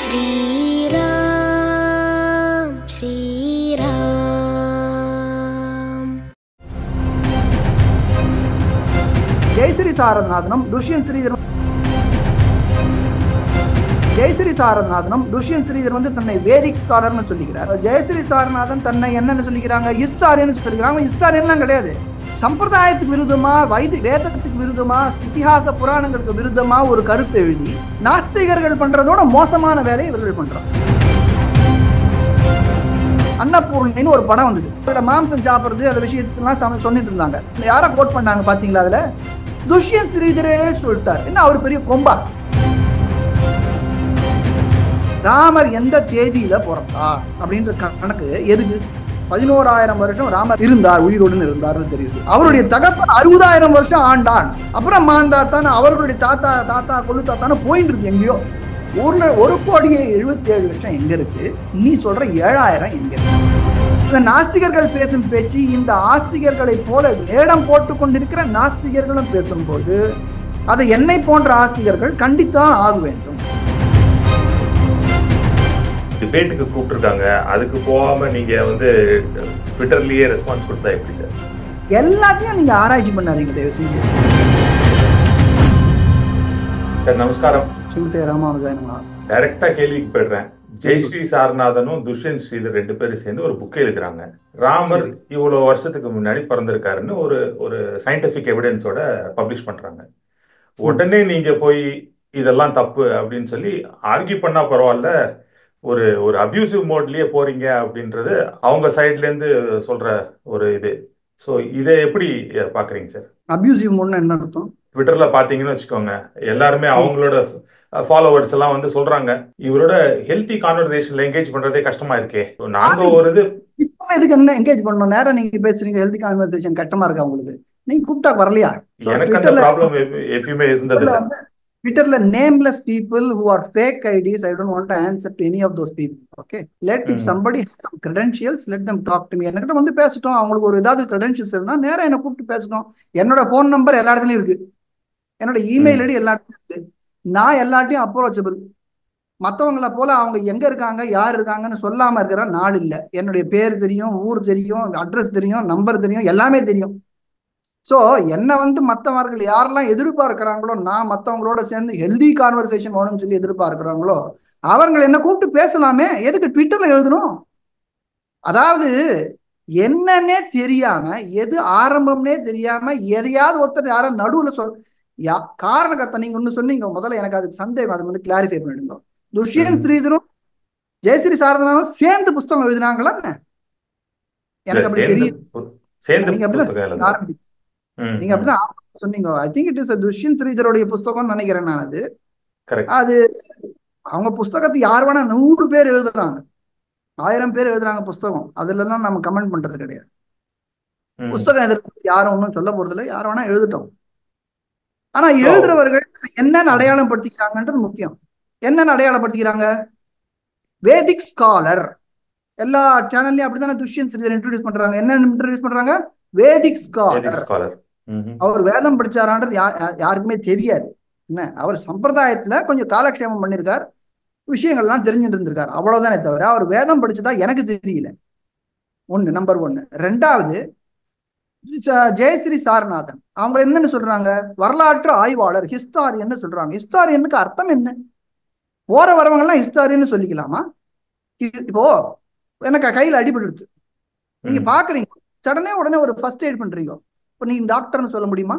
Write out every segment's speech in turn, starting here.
श्रीराम श्रीराम ஜெயத்திரி சாரநாதனம் துஷ்யந்த் ஸ்ரீதர் ஜெயஸ்ரீ சாரநாதனம் துஷ்யந்த் ஸ்ரீதர் வந்து தன்னை வேதிக் ஸ்காலர்னு சொல்லிக்கிறார் ஜெயஸ்ரீ சாரநாதன் தன்னை என்னன்னு சொல்லிக்கிறாங்க ஹிஸ்டாரியன் சொல்லிக்கிறாங்க ஹிஸ்டாரியன்லாம் கிடையாது சம்பிரதாயத்துக்கு விருதமா வைதி வேதத்துக்கு விருதமா இதிகாச புராணங்களுக்கு விருதமா ஒரு கருத்து எழுதி நாஸ்திகர்கள் பண்றதோட மோசமான வேலையை இவர்கள் பண்றாங்க அன்னபூர்ணின்னு ஒரு படம் வந்தது அதுல மாம்சம் சாப்பிடுறது அந்த விஷயத்தெல்லாம் சம- சொல்லிட்டு இருந்தாங்க யாரை கோட் பண்ணாங்க பாத்தீங்களா அதுல துஷ்யந்த் ஸ்ரீதரே சொல்லிட்டார் என்ன அவர் பெரிய கொம்பா ராமர் எந்த தேதியில பிறந்தா அப்படின்ற க- கணக்கு எதுக்கு பதினோராயிரம் வருஷம் ராமர் இருந்தார் உயிரோடு இருந்தார்னு தெரியுது அவருடைய தகப்பன் அறுபதாயிரம் வருஷம் ஆண்டான் அப்புறம் மாந்தாத்தான் அவர்களுடைய தாத்தா தாத்தா கொள்ளு தாத்தான்னு போயிட்டு இருக்கு எங்கேயோ ஊர்ல ஒரு கோடியே எழுபத்தி ஏழு லட்சம் எங்க இருக்கு நீ சொல்ற ஏழாயிரம் எங்க இருக்கு இந்த நாஸ்திகர்கள் பேசும் பேச்சு இந்த ஆஸ்திகர்களை போல வேடம் போட்டு கொண்டிருக்கிற நாஸ்திகர்களும் பேசும்போது அதை என்னை போன்ற ஆஸ்திகர்கள் கண்டித்தான் ஆக வேண்டும் டிபேட்டுக்கு கூப்பிட்டுருக்காங்க அதுக்கு போகாம நீங்க வந்து ட்விட்டர்லயே ரெஸ்பான்ஸ் கொடுத்தா எப்படி சார் எல்லாத்தையும் நீங்க ஆராய்ச்சி பண்ணாதீங்க தயவு செஞ்சு சார் நமஸ்காரம் சொல்லிட்டே ராமானுஜாயனமா டைரக்டா கேள்விக்கு போயிடுறேன் ஜெயஸ்ரீ சாரநாதனும் துஷ்யந்த் ஸ்ரீதர் ரெண்டு பேரும் சேர்ந்து ஒரு புக் எழுதுறாங்க ராமர் சரி. இவ்வளவு வருஷத்துக்கு முன்னாடி பிறந்திருக்காருன்னு ஒரு ஒரு சயின்டிபிக் எவிடன்ஸோட பப்ளிஷ் பண்றாங்க உடனே நீங்க போய் இதெல்லாம் தப்பு அப்படின்னு சொல்லி ஆர்கியூ பண்ணா பரவாயில்ல ஒரு ஒரு அபியூசிவ் மோட்லயே போறீங்க அப்படின்றது அவங்க சைட்ல இருந்து சொல்ற ஒரு இது ஸோ இதை எப்படி பாக்குறீங்க சார் அபியூசிவ் மோட்னா என்ன அர்த்தம் ட்விட்டர்ல பாத்தீங்கன்னு வச்சுக்கோங்க எல்லாருமே அவங்களோட ஃபாலோவர்ஸ் எல்லாம் வந்து சொல்றாங்க இவரோட ஹெல்த்தி கான்வர்சேஷன்ல என்கேஜ் பண்றதே கஷ்டமா இருக்கே நாங்க ஒரு இது இப்போ எதுக்கு என்ன என்கேஜ் பண்ணணும் நேரம் நீங்க பேசுறீங்க ஹெல்தி கான்வர்சேஷன் கஷ்டமா இருக்கா உங்களுக்கு நீங்க கூப்பிட்டா வரலையா So, எனக்கு அந்த Twitterல- ப்ராப்ளம் எப்பயுமே இருந்தது ட்விட்டர்ல இல்ல வந்து ட்விட்டர்ல nameless people who are fake IDs I don't want to answer to any of those people okay let if hmm. Somebody some credentials let them talk to me என்கிட்ட வந்து பேசட்டும் அவங்களுக்கு ஒரு ஏதாவது கிரெடென்ஷியல்ஸ் இருந்தா நேரா என்ன கூப்பிட்டு பேசட்டும் என்னோட ஃபோன் நம்பர் எல்லா இடத்துலயும் இருக்கு என்னோட இமெயில் ம். ஐடி எல்லா இடத்துலயும் இருக்கு நான் எல்லாத்தையும் அப்ரோச்சபிள் மற்றவங்கள போல அவங்க எங்க இருக்காங்க யார் இருக்காங்கன்னு சொல்லாம இருக்கிற நாள் இல்லை என்னுடைய பேர் தெரியும் ஊர் தெரியும் அட்ரஸ் தெரியும் நம்பர் தெரியும் எல்லாமே தெரியும் ஸோ என்னை வந்து மற்றவர்கள் யாரெல்லாம் எதிர்பார்க்கிறாங்களோ நான் மற்றவங்களோட சேர்ந்து ஹெல்தி கான்வர்சேஷன் வேணும்னு சொல்லி எதிர்பார்க்கிறாங்களோ அவங்க என்ன கூப்பிட்டு பேசலாமே எதுக்கு ட்விட்டர்ல எழுதணும் அதாவது என்னன்னே தெரியாம எது ஆரம்பம்னே தெரியாம எதையாவது ஒருத்தர் யாரும் நடுவுல சொல் யா காரணக்கத்தை நீங்க ஒண்ணு சொன்னீங்க முதல்ல எனக்கு அதுக்கு சந்தேகம் அது வந்து கிளாரிஃபை பண்ணிடுங்க துஷ்யந்த் ம். ஸ்ரீதரும் ஜெயஸ்ரீ சாரதனாவும் சேர்ந்து புஸ்தகம் எழுதினாங்களா என்ன? எனக்கு அப்படி சேர்ந்து தெரியும் சேர்ந்து நீங்க அப்படிதான் புத்தகம் எழுதுறேன். ஆரம்பி ம், நீங்க ம். அப்படிதான் ஆரம்பத்துல சொன்னீங்க I think it is Dushyant ஸ்ரீதருடைய புஸ்தகம்னு நினைக்கிறேன் நான் அது Correct. அது அவங்க புஸ்தகத்தை யார் வேணா நூறு பேர் எழுதுறாங்க ஆயிரம் பேர் எழுதுறாங்க புஸ்தகம் அதுல எல்லாம் நம்ம கமெண்ட் பண்றது கிடையாது ம். புஸ்தகம் எதிர்த்து யாரும் ஒன்றும் சொல்ல போறது இல்லை யார் வேணா எழுதட்டும் ஆனா So- எழுதுறவர்கள் என்னென்ன அடையாளம் படுத்திக்கிறாங்கன்றது முக்கியம் என்னென்ன அடையாளப்படுத்திக்கிறாங்க வேதிக் ஸ்காலர் எல்லா சேனல்லையும் அப்படித்தானே துஷ்யந்த் ஸ்ரீதர் இன்ட்ரடியூஸ் பண்றாங்க என்ன இன்ட்ரடியூஸ் பண்றாங்க வேதிக் Vedic ஸ்காலர் scholar. ம்ஹும். அவர் வேதம் படிச்சாரான்றது யா- யா- யாருக்குமே தெரியாது என்ன அவர் சம்பிரதாயத்துல கொஞ்சம் காலக்ஷேமம் பண்ணியிருக்கார் விஷயங்கள்லாம் தெரிஞ்சுட்டு இருந்திருக்கார் அவ்வளவுதானே தவிர அவர் வேதம் படிச்சதா எனக்கு தெரியல ஒண்ணு நம்பர் ஒன்னு ரெண்டாவது ஜ- ஜெயஸ்ரீ சாரநாதன் அவங்க என்னன்னு சொல்றாங்க வரலாற்று ஆய்வாளர் ஹிஸ்டாரியன்னு சொல்றாங்க ஹிஸ்டாரியனுக்கு அர்த்தம் என்ன போற வரவங்க எல்லாம் ஹிஸ்டாரியன்னு சொல்லிக்கலாமா இ- இப்போ எனக்கு கையில அடிபட்டுடுது நீங்க ம். பாக்குறீங்க சடனே உடனே ஒரு ஃபர்ஸ்ட் எய்ட் பண்றீங்க இப்போ நீங்க டாக்டர்னு சொல்ல முடியுமா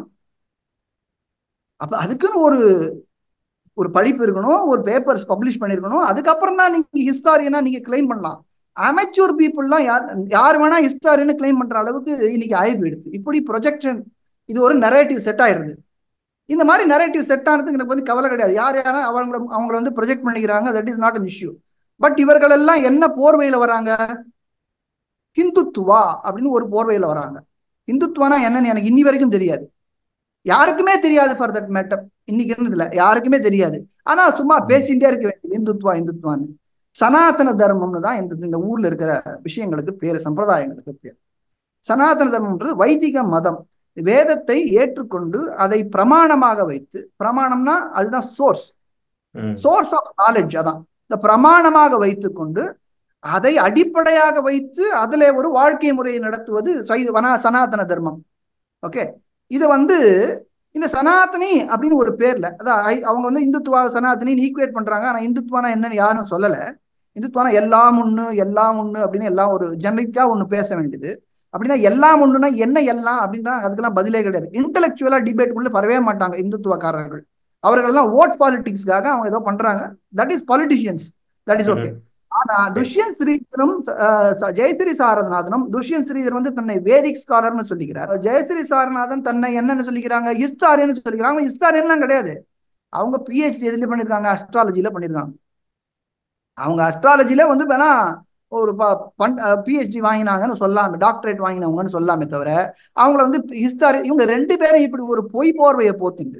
அப்ப அதுக்குன்னு ஒரு ஒரு படிப்பு இருக்கணும் ஒரு பேப்பர்ஸ் பப்ளிஷ் பண்ணிருக்கணும் அதுக்கப்புறம் தான் நீங்க ஹிஸ்டாரியனா நீங்க கிளைம் பண்ணலாம் அமெச்சூர் பீப்புள்லாம் யார் யார் வேணா ஹிஸ்டாரியன்னு கிளைம் பண்ற அளவுக்கு இன்னைக்கு ஆய்வு எடுத்து இப்படி ப்ரொஜெக்ஷன் இது ஒரு நரேட்டிவ் செட் ஆயிடுது இந்த மாதிரி நரேட்டிவ் செட் ஆனதுக்கு எனக்கு வந்து கவலை கிடையாது யார் யாரா அவங்கள அவங்கள வந்து ப்ரொஜெக்ட் பண்ணிக்கிறாங்க that is not an issue but இவர்கள் எல்லாம் என்ன போர்வையில வராங்க ஹிந்துத்துவா அப்படின்னு ஒரு போர்வையில வராங்க இந்துத்துவானா என்னன்னு எனக்கு இன்னி வரைக்கும் தெரியாது யாருக்குமே தெரியாது ஃபார் தட் மேட்டர் இன்னைக்கு இருந்ததுல யாருக்குமே தெரியாது ஆனா சும்மா பேசிட்டே இருக்க வேண்டியது இந்துத்துவா இந்துத்துவான்னு சனாதன தர்மம்னு தான் இந்த இந்த ஊர்ல இருக்கிற விஷயங்களுக்கு பேரு சம்பிரதாயங்களுக்கு பேர் சனாதன தர்மம்ன்றது வைதிக மதம் வேதத்தை ஏற்றுக்கொண்டு அதை பிரமாணமாக வைத்து பிரமாணம்னா அதுதான் சோர்ஸ் ம். சோர்ஸ் ஆஃப் நாலேஜ் அதான் இந்த பிரமாணமாக வைத்துக்கொண்டு அதை அடிப்படையாக வைத்து அதுல ஒரு வாழ்க்கை முறையை நடத்துவது சை- வனா சனாதன தர்மம் ஓகே இது வந்து இந்த சனாதனி அப்படின்னு ஒரு பேர்ல அதான் ஐ- அவங்க வந்து இந்துத்துவா சனாதனின்னு ஈக்குவேட் பண்றாங்க ஆனா இந்துத்துவானா என்னன்னு யாரும் சொல்லல இந்துத்துவானா எல்லாம் ஒண்ணு எல்லாம் ஒண்ணு அப்படின்னு எல்லாம் ஒரு ஜெனரிக்கா ஒண்ணு பேச வேண்டியது அப்படின்னா எல்லாம் ஒண்ணுனா என்ன எல்லாம் அப்படின்னா அதுக்கெல்லாம் பதிலே கிடையாது இன்டெலெக்சுவலா டிபேட் உள்ள வரவே மாட்டாங்க இந்துத்துவக்காரர்கள் அவர்கள் எல்லாம் ஓட் பாலிடிக்ஸ்க்காக அவங்க ஏதோ பண்றாங்க that is politicians that is okay ஆனா துஷ்யந்த் ஸ்ரீதரும் அஹ், ச- ஜெயஸ்ரீ சாரநாதனும் துஷ்யந்த் ஸ்ரீதர் வந்து தன்னை வேதிக் ஸ்காலர்னு சொல்லிக்கிறார் ஜெயஸ்ரீ சாரநாதன் தன்னை என்னன்னு சொல்லிக்கிறாங்க ஹிஸ்டாரியன் சொல்லிக்கிறாங்க ஹிஸ்டாரியன்லாம் கிடையாது அவங்க பிஹெச்டி எதுல பண்ணிருக்காங்க அஸ்ட்ராலஜில பண்ணிருக்காங்க அவங்க அஸ்ட்ராலஜில வந்து வேணா ஒரு பிஹெச்டி வாங்கினாங்கன்னு சொல்லாம டாக்டரேட் வாங்கினவங்கன்னு சொல்லாமே தவிர அவங்கள வந்து ஹிஸ்டாரி இவங்க ரெண்டு பேரும் இப்படி ஒரு பொய் போர்வையை போத்துண்டு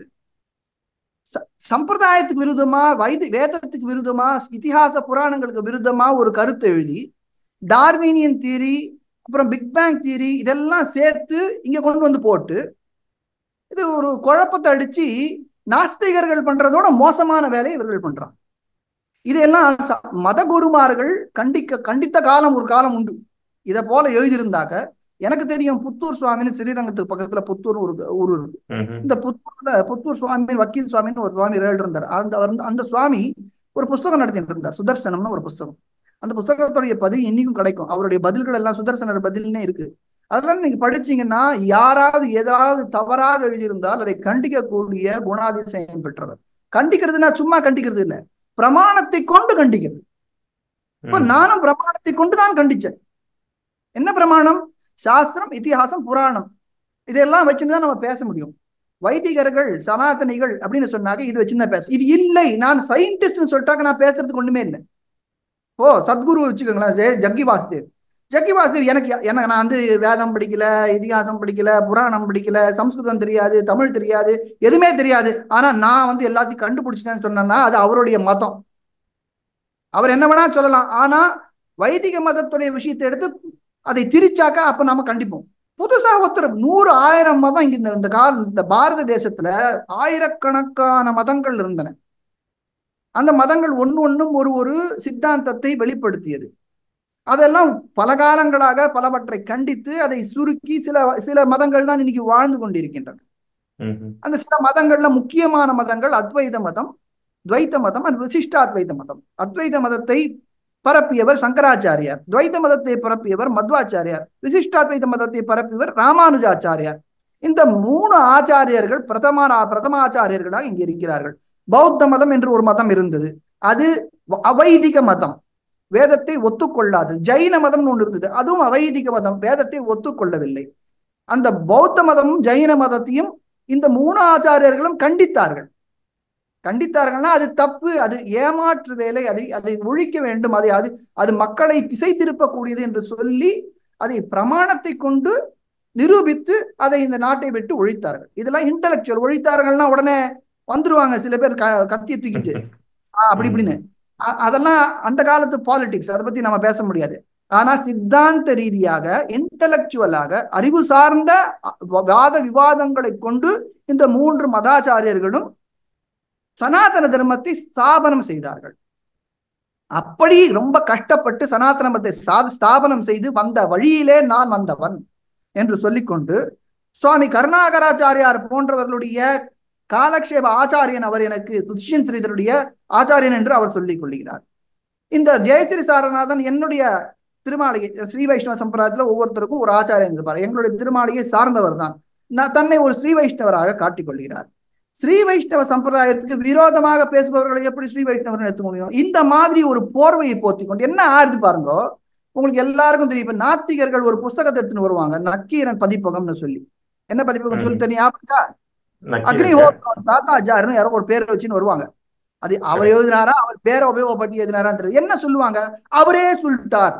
ச- சம்பிரதாயத்துக்கு விருதமா வைதி வேதத்துக்கு விருதமா இதிகாச புராணங்களுக்கு விருதமா ஒரு கருத்தை எழுதி டார்வீனியன் தியரி அப்புறம் பிக் பேங் தியரி இதெல்லாம் சேர்த்து இங்க கொண்டு வந்து போட்டு இது ஒரு குழப்பத்தை அடிச்சு நாஸ்திகர்கள் பண்றதோட மோசமான வேலையை இவர்கள் பண்றாங்க இதெல்லாம் ச- மத குருமார்கள் கண்டிக்க கண்டித்த காலம் ஒரு காலம் உண்டு இதை போல எழுதியிருந்தாக்க எனக்கு தெரியும் புத்தூர் சுவாமின்னு ஸ்ரீரங்கத்துக்கு பக்கத்துல புத்தூர் ஒரு ஊர் இருக்கு ம்ஹும். இந்த புத்தூர்ல புத்தூர் சுவாமி வக்கீல் சுவாமின்னு ஒரு சுவாமி இருந்தார் அந்த அவர் வந்து- அந்த சுவாமி ஒரு புஸ்தகம் நடத்திட்டு இருந்தார் சுதர்சனம்னு ஒரு புஸ்தகம் அந்த புஸ்தகத்துடைய பதில் இன்னைக்கும் கிடைக்கும் அவருடைய பதில்கள் எல்லாம் சுதர்சனர் பதில்னே இருக்கு அதெல்லாம் நீங்க படிச்சீங்கன்னா யாராவது ஏதாவது தவறாக எழுதியிருந்தால் அதை கண்டிக்கக்கூடிய குணாதிசயம் பெற்றவர் கண்டிக்கிறதுனா சும்மா கண்டிக்கிறது இல்ல பிரமாணத்தை கொண்டு கண்டிக்கிறது இப்ப ம். நானும் பிரமாணத்தை கொண்டு தான் கண்டிச்சேன் என்ன பிரமாணம் சாஸ்திரம் இதிகாசம் புராணம் இதெல்லாம் வச்சுன்னு தான் நம்ம பேச முடியும் வைதிகர்கள் சனாதனிகள் அப்படின்னு சொன்னாங்க இது வச்சுதான் பேச இது இல்லை நான் சயின்டிஸ்ட்னு சொல்லிட்டாக்க நான் பேசுறதுக்கு ஒண்ணுமே இல்லை ஓ சத்குரு வச்சுக்கோங்களேன் ஜெ- ஜக்கி வாசுதேவ் ஜக்கி வாசுதேவ் எனக்கு எனக்கு நான் வந்து வேதம் படிக்கல இதிகாசம் படிக்கல புராணம் படிக்கல சம்ஸ்கிருதம் தெரியாது தமிழ் தெரியாது எதுவுமே தெரியாது ஆனா நான் வந்து எல்லாத்தையும் கண்டுபிடிச்சிட்டேன்னு சொன்னேன்னா அது அவருடைய மதம் அவர் என்ன வேணா சொல்லலாம் ஆனா வைதிக மதத்துடைய விஷயத்தை எடுத்து அதை திரிச்சாக்கா அப்ப நாம கண்டிப்போம் புதுசா ஒருத்தர் நூறு ஆயிரம் மதம் இங்க இந்த இந்த கால இந்த பாரத தேசத்துல ஆயிரக்கணக்கான மதங்கள் இருந்தன அந்த மதங்கள் ஒன்று ஒன்றும் ஒரு ஒரு சித்தாந்தத்தை வெளிப்படுத்தியது அதெல்லாம் பல காலங்களாக பலவற்றை கண்டித்து அதை சுருக்கி சில சில மதங்கள் தான் இன்னைக்கு வாழ்ந்து கொண்டிருக்கின்றன ம்ஹும். அந்த சில மதங்கள்ல முக்கியமான மதங்கள் அத்வைத மதம் துவைத்த மதம் and விசிஷ்டாத்வைத மதம் அத்வைத மதத்தை பரப்பியவர் சங்கராச்சாரியார் துவைத்த மதத்தை பரப்பியவர் மத்வாச்சாரியார் விசிஷ்டாத்வைத மதத்தை பரப்பியவர் ராமானுஜாச்சாரியார் இந்த மூணு ஆச்சாரியர்கள் பிரதம பிரதமாச்சாரியர்களாக இங்கே இருக்கிறார்கள் பௌத்த மதம் என்று ஒரு மதம் இருந்தது அது வ- அவைதிக மதம் வேதத்தை ஒத்துக்கொள்ளாது ஜைன மதம்னு ஒன்று இருந்தது அதுவும் அவைதிக மதம் வேதத்தை ஒத்துக்கொள்ளவில்லை அந்த பௌத்த மதமும் ஜைன மதத்தையும் இந்த மூணு ஆச்சாரியர்களும் கண்டித்தார்கள் கண்டித்தார்கள்னா அது தப்பு அது ஏமாற்று வேலை அதை அதை ஒழிக்க வேண்டும் அதை அது அது மக்களை திசை திருப்பக்கூடியது என்று சொல்லி அதை பிரமாணத்தை கொண்டு நிரூபித்து அதை இந்த நாட்டை விட்டு ஒழித்தார்கள் இதெல்லாம் இன்டலெக்சுவல் ஒழித்தார்கள்னா உடனே வந்துருவாங்க சில பேர் க கத்தியை தூக்கிட்டு ஆஹ் அப்படி இப்படின்னு அ- அதெல்லாம் அந்த காலத்து பாலிடிக்ஸ் அதை பத்தி நம்ம பேச முடியாது ஆனா சித்தாந்த ரீதியாக இன்டலெக்சுவலாக அறிவு சார்ந்த அ- வாத விவாதங்களை கொண்டு இந்த மூன்று மதாச்சாரியர்களும் சனாதன தர்மத்தை ஸ்தாபனம் செய்தார்கள் அப்படி ரொம்ப கஷ்டப்பட்டு சனாதன மதத்தை சா- ஸ்தாபனம் செய்து வந்த வழியிலே நான் வந்தவன் என்று சொல்லிக்கொண்டு சுவாமி கருணாகராச்சாரியார் போன்றவர்களுடைய காலக்ஷேப ஆச்சாரியன் அவர் எனக்கு சுஷ்யன் ஸ்ரீதருடைய ஆச்சாரியன் என்று அவர் சொல்லிக் கொள்கிறார் இந்த ஜெயஸ்ரீ சாரநாதன் என்னுடைய திருமாளிகை ஸ்ரீ வைஷ்ணவ சம்பிரதாயத்துல ஒவ்வொருத்தருக்கும் ஒரு ஆச்சாரியன் இருப்பார் எங்களுடைய திருமாளிகை சார்ந்தவர் தான் நான் தன்னை ஒரு ஸ்ரீ வைஷ்ணவராக காட்டிக் கொள்கிறார் ஸ்ரீ வைஷ்ணவ சம்பிரதாயத்துக்கு விரோதமாக பேசுபவர்களை எப்படி ஸ்ரீ வைஷ்ணவர் எடுத்துக்க முடியும் இந்த மாதிரி ஒரு போர்வையை போத்திக் கொண்டு என்ன ஆறுது பாருங்க உங்களுக்கு எல்லாருக்கும் தெரியும் இப்ப நாத்திகர்கள் ஒரு புஸ்தகத்தை எடுத்துன்னு வருவாங்க நக்கீரன் பதிப்பகம்னு சொல்லி என்ன பதிப்பகம் சொல்லி தெரியும் ஞாபகம் இருக்கா? நக்கீரன். அக்னிஹோத்ரம் தாத்தாச்சார்னு யாரோ ஒரு பேரை வச்சுன்னு வருவாங்க அது அவர் எழுதினாரா அவர் பேரை உபயோகப்படுத்தி எழுதினாரான்னு தெரியாது என்ன சொல்லுவாங்க அவரே சொல்லிட்டார்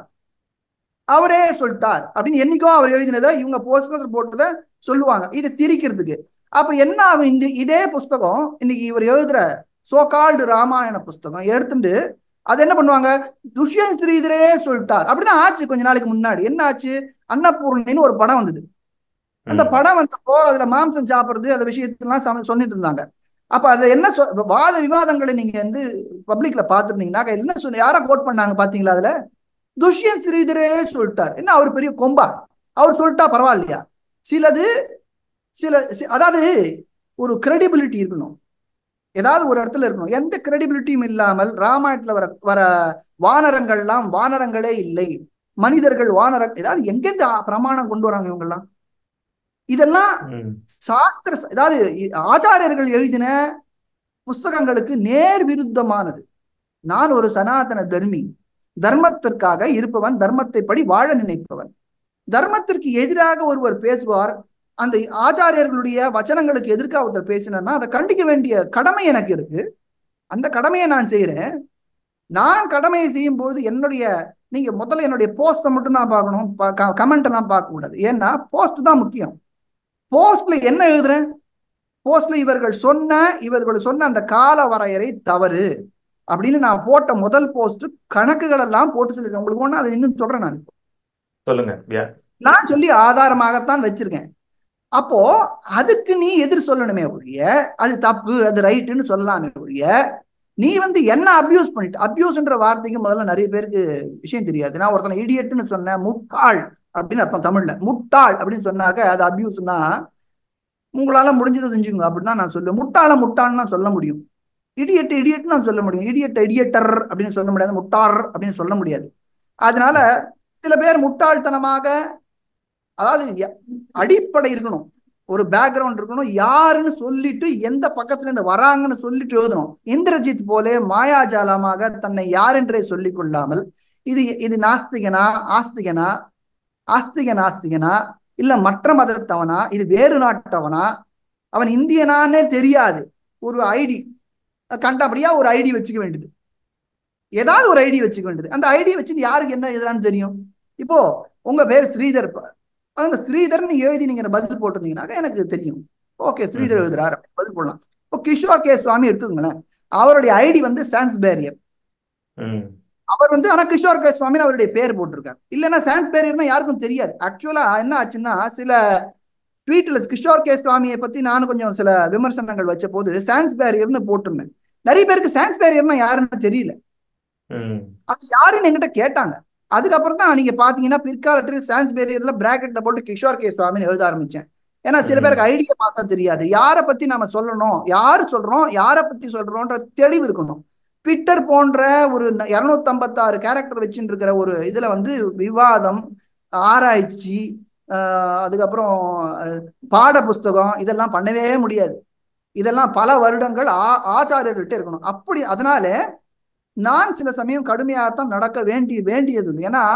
அவரே சொல்லிட்டார் அப்படின்னு என்னைக்கோ அவர் எழுதினதை இவங்க புஸ்தகத்தில் போட்டதை சொல்லுவாங்க இதை திரிக்கிறதுக்கு அப்ப என்ன ஆகும் இந்த இதே புஸ்தகம் இன்னைக்கு இவர் எழுதுற சோகால்டு ராமாயண புஸ்தகம் எடுத்துட்டு அது என்ன பண்ணுவாங்க துஷ்யந்த் ஸ்ரீதரே சொல்லிட்டார் அப்படிதான் ஆச்சு கொஞ்ச நாளைக்கு முன்னாடி என்ன ஆச்சு அன்னபூர்ணின்னு ஒரு படம் வந்தது அந்த ம். படம் வந்தப்போ அதுல மாம்சம் சாப்பிடுறது அந்த விஷயத்தெல்லாம் சம- சொல்லிட்டு இருந்தாங்க அப்ப அது என்ன சொ வாத விவாதங்களை நீங்க வந்து பப்ளிக்ல பாத்துருந்தீங்கன்னா என்ன சொன்ன யாரை கோட் பண்ணாங்க பாத்தீங்களா அதுல துஷ்யந்த் ஸ்ரீதரே சொல்லிட்டார் என்ன அவர் பெரிய கொம்பா அவர் சொல்லிட்டா பரவாயில்லையா சிலது சில சி- அதாவது ஒரு கிரெடிபிலிட்டி இருக்கணும் ஏதாவது ஒரு இடத்துல இருக்கணும் எந்த கிரெடிபிலிட்டியும் இல்லாமல் ராமாயணத்துல வர வர வானரங்கள்லாம் வானரங்களே இல்லை மனிதர்கள் வானர ஏதாவது எங்கெந்த பிரமாணம் கொண்டு வராங்க இவங்கெல்லாம் இதெல்லாம் ம். சாஸ்திர அதாவது ஆச்சாரியர்கள் எழுதின புஸ்தகங்களுக்கு நேர் விருத்தமானது நான் ஒரு சனாதன தர்மி தர்மத்திற்காக இருப்பவன் தர்மத்தை படி வாழ நினைப்பவன் தர்மத்திற்கு எதிராக ஒருவர் பேசுவார் அந்த ஆச்சாரியர்களுடைய வச்சனங்களுக்கு எதிர்க்க ஒருத்தர் பேசினார்னா அதை கண்டிக்க வேண்டிய கடமை எனக்கு இருக்கு அந்த கடமையை நான் செய்யறேன் நான் கடமையை செய்யும் பொழுது என்னுடைய நீங்க முதல்ல என்னுடைய போஸ்ட்டை மட்டும் தான் பார்க்கணும் கமெண்ட் எல்லாம் பார்க்க கூடாது ஏன்னா போஸ்ட் தான் முக்கியம் போஸ்ட்ல என்ன எழுதுறேன் போஸ்ட்ல இவர்கள் சொன்ன இவர்கள் சொன்ன அந்த கால வரையறை தவறு அப்படின்னு நான் போட்ட முதல் போஸ்ட் கணக்குகள் எல்லாம் போட்டு சொல்லிருக்கேன் உங்களுக்கு ஒண்ணு அதை இன்னும் சொல்றேன் நான் சொல்லுங்க யா நான் சொல்லி ஆதாரமாகத்தான் வச்சிருக்கேன் அப்போ அதுக்கு நீ எதிர் சொல்லணுமே ஒழிய அது தப்பு அது ரைட்டுன்னு சொல்லலாமே ஒழிய நீ வந்து என்ன அபியூஸ் பண்ணிட்டு அபியூஸ்ன்ற வார்த்தைக்கு முதல்ல நிறைய பேருக்கு விஷயம் தெரியாது நான் ஒருத்தனை இடியட்னு சொன்னேன் முட்டாள் அப்படின்னு அர்த்தம் தமிழ்ல முட்டாள் அப்படின்னு சொன்னாக்க அது அபியூஸ்னா உங்களால முடிஞ்சதை செஞ்சுங்க அப்படின்னு நான் சொல்லுவேன் முட்டாள முட்டாள்னு தான் சொல்ல முடியும் இடியட் இடியட் நான் சொல்ல முடியும் இடியட் இடியட்டர் அப்படின்னு சொல்ல முடியாது முட்டார் அப்படின்னு சொல்ல முடியாது அதனால சில பேர் முட்டாள்தனமாக அதாவது ய- அடிப்படை இருக்கணும் ஒரு பேக்ரவுண்ட் இருக்கணும் யாருன்னு சொல்லிட்டு எந்த பக்கத்துல இருந்து வராங்கன்னு சொல்லிட்டு எழுதணும் இந்திரஜித் போலே மாயாஜாலமாக தன்னை யாரென்றே சொல்லிக் கொள்ளாமல் இது இது நாஸ்திகனா ஆஸ்திகனா ஆஸ்திக நாஸ்திகனா இல்ல மற்ற மதத்தவனா இது வேறு நாட்டவனா அவன் இந்தியனானே தெரியாது ஒரு ஐடி கண்டபடியா ஒரு ஐடி வச்சுக்க வேண்டியது ஏதாவது ஒரு ஐடி வச்சுக்க வேண்டியது அந்த ஐடி வச்சு யாருக்கு என்ன எழுதுறான்னு தெரியும் இப்போ உங்க பேர் ஸ்ரீதர் ப- அந்த ஸ்ரீதர்னு எழுதி நீங்க பதில் போட்டிருந்தீங்கன்னாக்க எனக்கு தெரியும் ஓகே ஸ்ரீதர் ம்ஹும். எழுதுறாரு அப்படின்னு பதில் போடலாம் இப்போ கிஷோர் கே சுவாமி எடுத்துக்கோங்களேன் அவருடைய ஐடி வந்து சான்ஸ் பேரியர் ம். அவர் வந்து ஆனா கிஷோர் கே சுவாமின்னு அவருடைய பேர் போட்டிருக்காரு இல்லைன்னா சான்ஸ் பேரியர்னா யாருக்கும் தெரியாது ஆக்சுவலா என்ன ஆச்சுன்னா சில ட்வீட்ல கிஷோர் கே சுவாமியை பத்தி நானும் கொஞ்சம் சில விமர்சனங்கள் வச்ச போது சான்ஸ் பேரியர்னு போட்டிருந்தேன் நிறைய பேருக்கு சான்ஸ் பேரியர்னா யாருன்னு தெரியல ம். அது யாருன்னு என்கிட்ட கேட்டாங்க அதுக்கப்புறம் தான் நீங்க பாத்தீங்கன்னா பிற்காலத்தில் சான்ஸ் பேரியர்ல பிராக்கெட்ல போட்டு கிஷோர் கே சுவாமின்னு எழுத ஆரம்பிச்சேன் ஏன்னா சில ம். பேருக்கு ஐடியா பார்த்தா தெரியாது யாரை பத்தி நாம சொல்லணும் யாரு சொல்றோம் யாரை பத்தி சொல்றோம்ன்ற தெளிவு இருக்கணும் ட்விட்டர் போன்ற ஒரு இருநூத்தி ஐம்பத்தாறு கேரக்டர் வச்சுட்டு இருக்கிற ஒரு இதுல வந்து விவாதம் ஆராய்ச்சி ஆஹ் அதுக்கப்புறம் அஹ், பாட புஸ்தகம் இதெல்லாம் பண்ணவே முடியாது இதெல்லாம் பல வருடங்கள் ஆ- ஆச்சாரியர்கள்ட்ட இருக்கணும் அப்படி அதனால நான் சில சமயம் கடுமையாகத்தான் நடக்க வேண்டி வேண்டியது உண்டு. ஏன்னா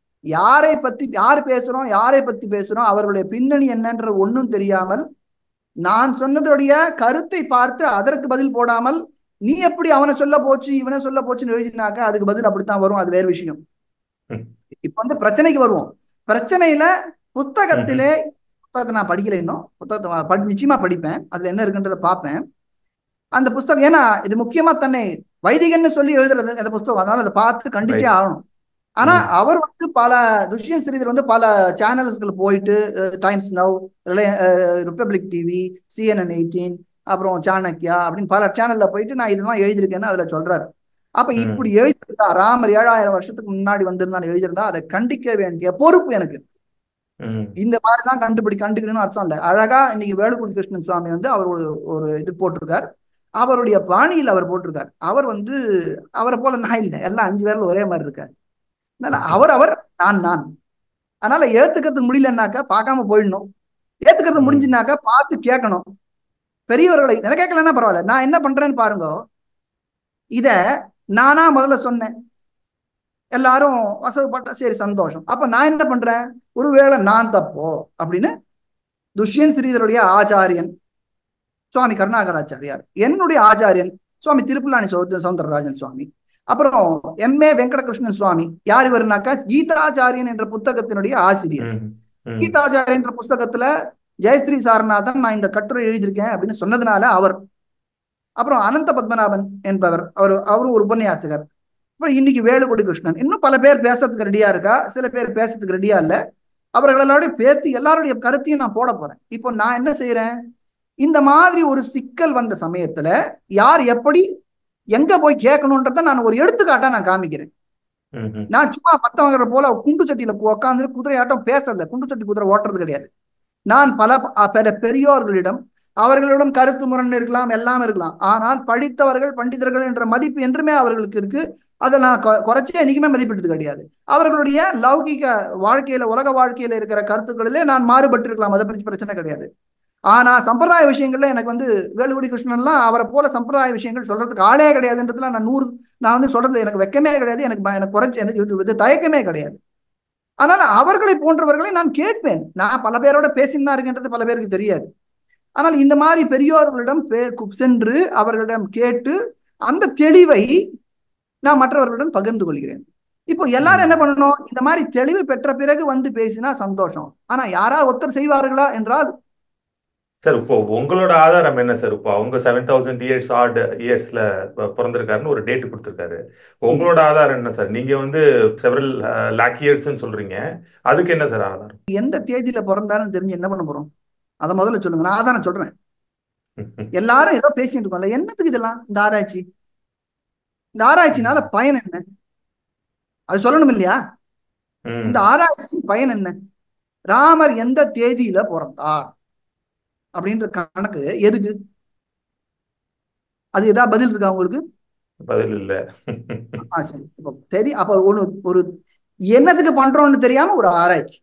யாரை பத்தி யார் பேசுறோம் யாரை பத்தி பேசுறோம் அவர்களுடைய பின்னணி என்னன்ற ஒண்ணும் தெரியாமல் நான் சொன்னதுடைய கருத்தை பார்த்து அதற்கு பதில் போடாமல் நீ எப்படி அவனை சொல்ல போச்சு இவனை சொல்ல போச்சுன்னு எழுதினாக்க அதுக்கு பதில் அப்படித்தான் வரும் அது வேற விஷயம் ம். இப்ப வந்து பிரச்சனைக்கு வருவோம் பிரச்சனையில புத்தகத்திலே புத்தகத்தை நான் படிக்கல இன்னும் புத்தகத்தை நான் படி நிச்சயமா படிப்பேன் அதுல என்ன இருக்குன்றத பார்ப்பேன் அந்த புஸ்தகம் ஏன்னா இது முக்கியமா தன்னை வைதிகன்னு சொல்லி எழுதுறது அந்த புஸ்தகம் அதனால அதை பார்த்து கண்டிச்சே Right. ஆகணும் ஆனா ம். அவர் வந்து பல துஷ்யந்த் ஸ்ரீதர் வந்து பல சேனல்ஸ்கள் போயிட்டு Times Now Republic TV CNN eighteen அப்புறம் சாணக்கியா அப்படின்னு பல சேனல்ல போயிட்டு நான் இதெல்லாம் எழுதியிருக்கேன்னு அதுல சொல்றாரு அப்ப ம். இப்படி எழுதியிருந்தா ராமர் ஏழாயிரம் வருஷத்துக்கு முன்னாடி வந்திருந்தா எழுதியிருந்தா அதை கண்டிக்க வேண்டிய பொறுப்பு எனக்கு ம். இந்த மாதிரி தான் கண்டுபிடி கண்டுக்கணும்னு அர்த்தம் இல்லை அழகா இன்னைக்கு வேலுக்குடி கிருஷ்ணன் சுவாமி வந்து அவர் ஒரு ஒரு இது போட்டிருக்கார் அவருடைய பாணியில் அவர் போட்டிருக்கார் அவர் வந்து அவரை போல நான் இல்லை எல்லாம் அஞ்சு பேர்ல ஒரே மாதிரி இருக்கார் அதனால அவர் அவர் நான் நான் அதனால ஏத்துக்கிறதுக்கு முடியலன்னாக்கா பார்க்காம போயிடணும் ஏத்துக்கிறது ம். முடிஞ்சுனாக்கா பார்த்து கேட்கணும் பெரியவர்களை எனக்கு கேட்கலன்னா பரவாயில்ல நான் என்ன பண்றேன்னு பாருங்க இத நானா முதல்ல சொன்னேன் எல்லாரும் வசவுப்பட்ட சரி சந்தோஷம் அப்ப நான் என்ன பண்றேன் ஒருவேளை நான் தப்போ அப்படின்னு துஷ்யந்த் ஸ்ரீதருடைய ஆச்சாரியன் சுவாமி கருணாகராச்சாரியார் என்னுடைய ஆச்சாரியன் சுவாமி திருப்புலானி சௌந்த சௌந்தரராஜன் சுவாமி அப்புறம் எம் ஏ வெங்கடகிருஷ்ணன் சுவாமி யார் இவருனாக்கா கீதாச்சாரியன் என்ற புத்தகத்தினுடைய ஆசிரியர் ம். ம். கீதாச்சாரியன் என்ற புஸ்தகத்துல ஜெயஸ்ரீ சாரநாதன் நான் இந்த கட்டுரை எழுதியிருக்கேன் அப்படின்னு சொன்னதுனால அவர் அப்புறம் அனந்த பத்மநாபன் என்பவர் அவர் அவரும் ஒரு உபன்யாசகர் அப்புறம் இன்னைக்கு வேலுக்குடி கிருஷ்ணன் இன்னும் பல பேர் பேசுறதுக்கு ரெடியா இருக்கா சில பேர் பேசுறதுக்கு ரெடியா இல்ல அவர்களோட பேத்து எல்லாருடைய கருத்தையும் நான் போட போறேன் இப்போ நான் என்ன செய்யறேன் இந்த மாதிரி ஒரு சிக்கல் வந்த சமயத்துல யார் எப்படி எங்க போய் கேட்கணுன்றத நான் ஒரு எடுத்துக்காட்டா நான் காமிக்கிறேன் ம்ஹும். நான் சும்மா மத்தவங்க போல குண்டு சட்டியில உட்காந்து குதிரையாட்டம் பேசல குண்டு சட்டி குதிரை ஓட்டுறது கிடையாது நான் பல அ, பெர- பெரியோர்களிடம் அவர்களிடம் கருத்து முரண் இருக்கலாம் எல்லாம் இருக்கலாம் ஆனால் படித்தவர்கள் பண்டிதர்கள் என்ற மதிப்பு என்றுமே அவர்களுக்கு இருக்கு அதை நான் கொ- குறைச்சே என்னைக்குமே மதிப்பிட்டது கிடையாது அவர்களுடைய லௌகிக வாழ்க்கையில உலக வாழ்க்கையில இருக்கிற கருத்துக்களிலே நான் மாறுபட்டு இருக்கலாம் அதை பற்றி பிரச்சனை கிடையாது ஆனா சம்பிரதாய விஷயங்கள்ல எனக்கு வந்து வேலுக்குடி கிருஷ்ணன்லாம் அவரை போல சம்பிரதாய விஷயங்கள் சொல்றதுக்கு ஆளே கிடையாதுன்றதுல நான் நூறு நான் வந்து சொல்றது எனக்கு வெக்கமே கிடையாது எனக்கு ப- எனக்கு குறைச்சு எனக்கு இது- இது தயக்கமே கிடையாது அதனால அவர்களை போன்றவர்களை நான் கேட்பேன் நான் பல பேரோட பேசினா இருக்கின்றது பல பேருக்கு தெரியாது ஆனால் இந்த மாதிரி பெரியோர்களிடம் பே- கு- சென்று அவர்களிடம் கேட்டு அந்த தெளிவை நான் மற்றவர்களுடன் பகிர்ந்து கொள்கிறேன் இப்போ எல்லாரும் என்ன பண்ணணும் இந்த மாதிரி தெளிவு பெற்ற பிறகு வந்து பேசினா சந்தோஷம் ஆனா யாராவது ஒருத்தர் செய்வார்களா என்றால் சார் இப்போ உங்களோட ஆதாரம் என்ன சார் இப்போ அவங்க செவன் தௌசண்ட் இயர்ஸ் ஆட் இயர்ஸ்ல பிறந்திருக்காருன்னு ஒரு டேட் கொடுத்துருக்காரு உங்களோட ஆதாரம் என்ன சார் நீங்க வந்து செவரல் லேக் இயர்ஸ்னு சொல்றீங்க அதுக்கு என்ன சார் ஆதாரம் எந்த தேதியில பிறந்தாருன்னு தெரிஞ்சு என்ன பண்ண போறோம் அதை முதல்ல சொல்லுங்க நான் அதான் சொல்றேன் எல்லாரும் ஏதோ பேசிட்டு இருக்கோம்ல என்னத்துக்கு இதெல்லாம் இந்த ஆராய்ச்சி இந்த ஆராய்ச்சினால பயன் என்ன அது சொல்லணும் இல்லையா ம். இந்த ஆராய்ச்சியின் பயன் என்ன ராமர் எந்த தேதியில பிறந்தார் அப்படின்ற கணக்கு எதுக்கு அது ஏதாவது பதில் இருக்கா உங்களுக்கு பதில் இல்ல ஆ சரி இப்போ தெரியும் அப்ப ஒரு ஒரு என்னத்துக்கு பண்றோம்னு தெரியாம ஒரு ஆராய்ச்சி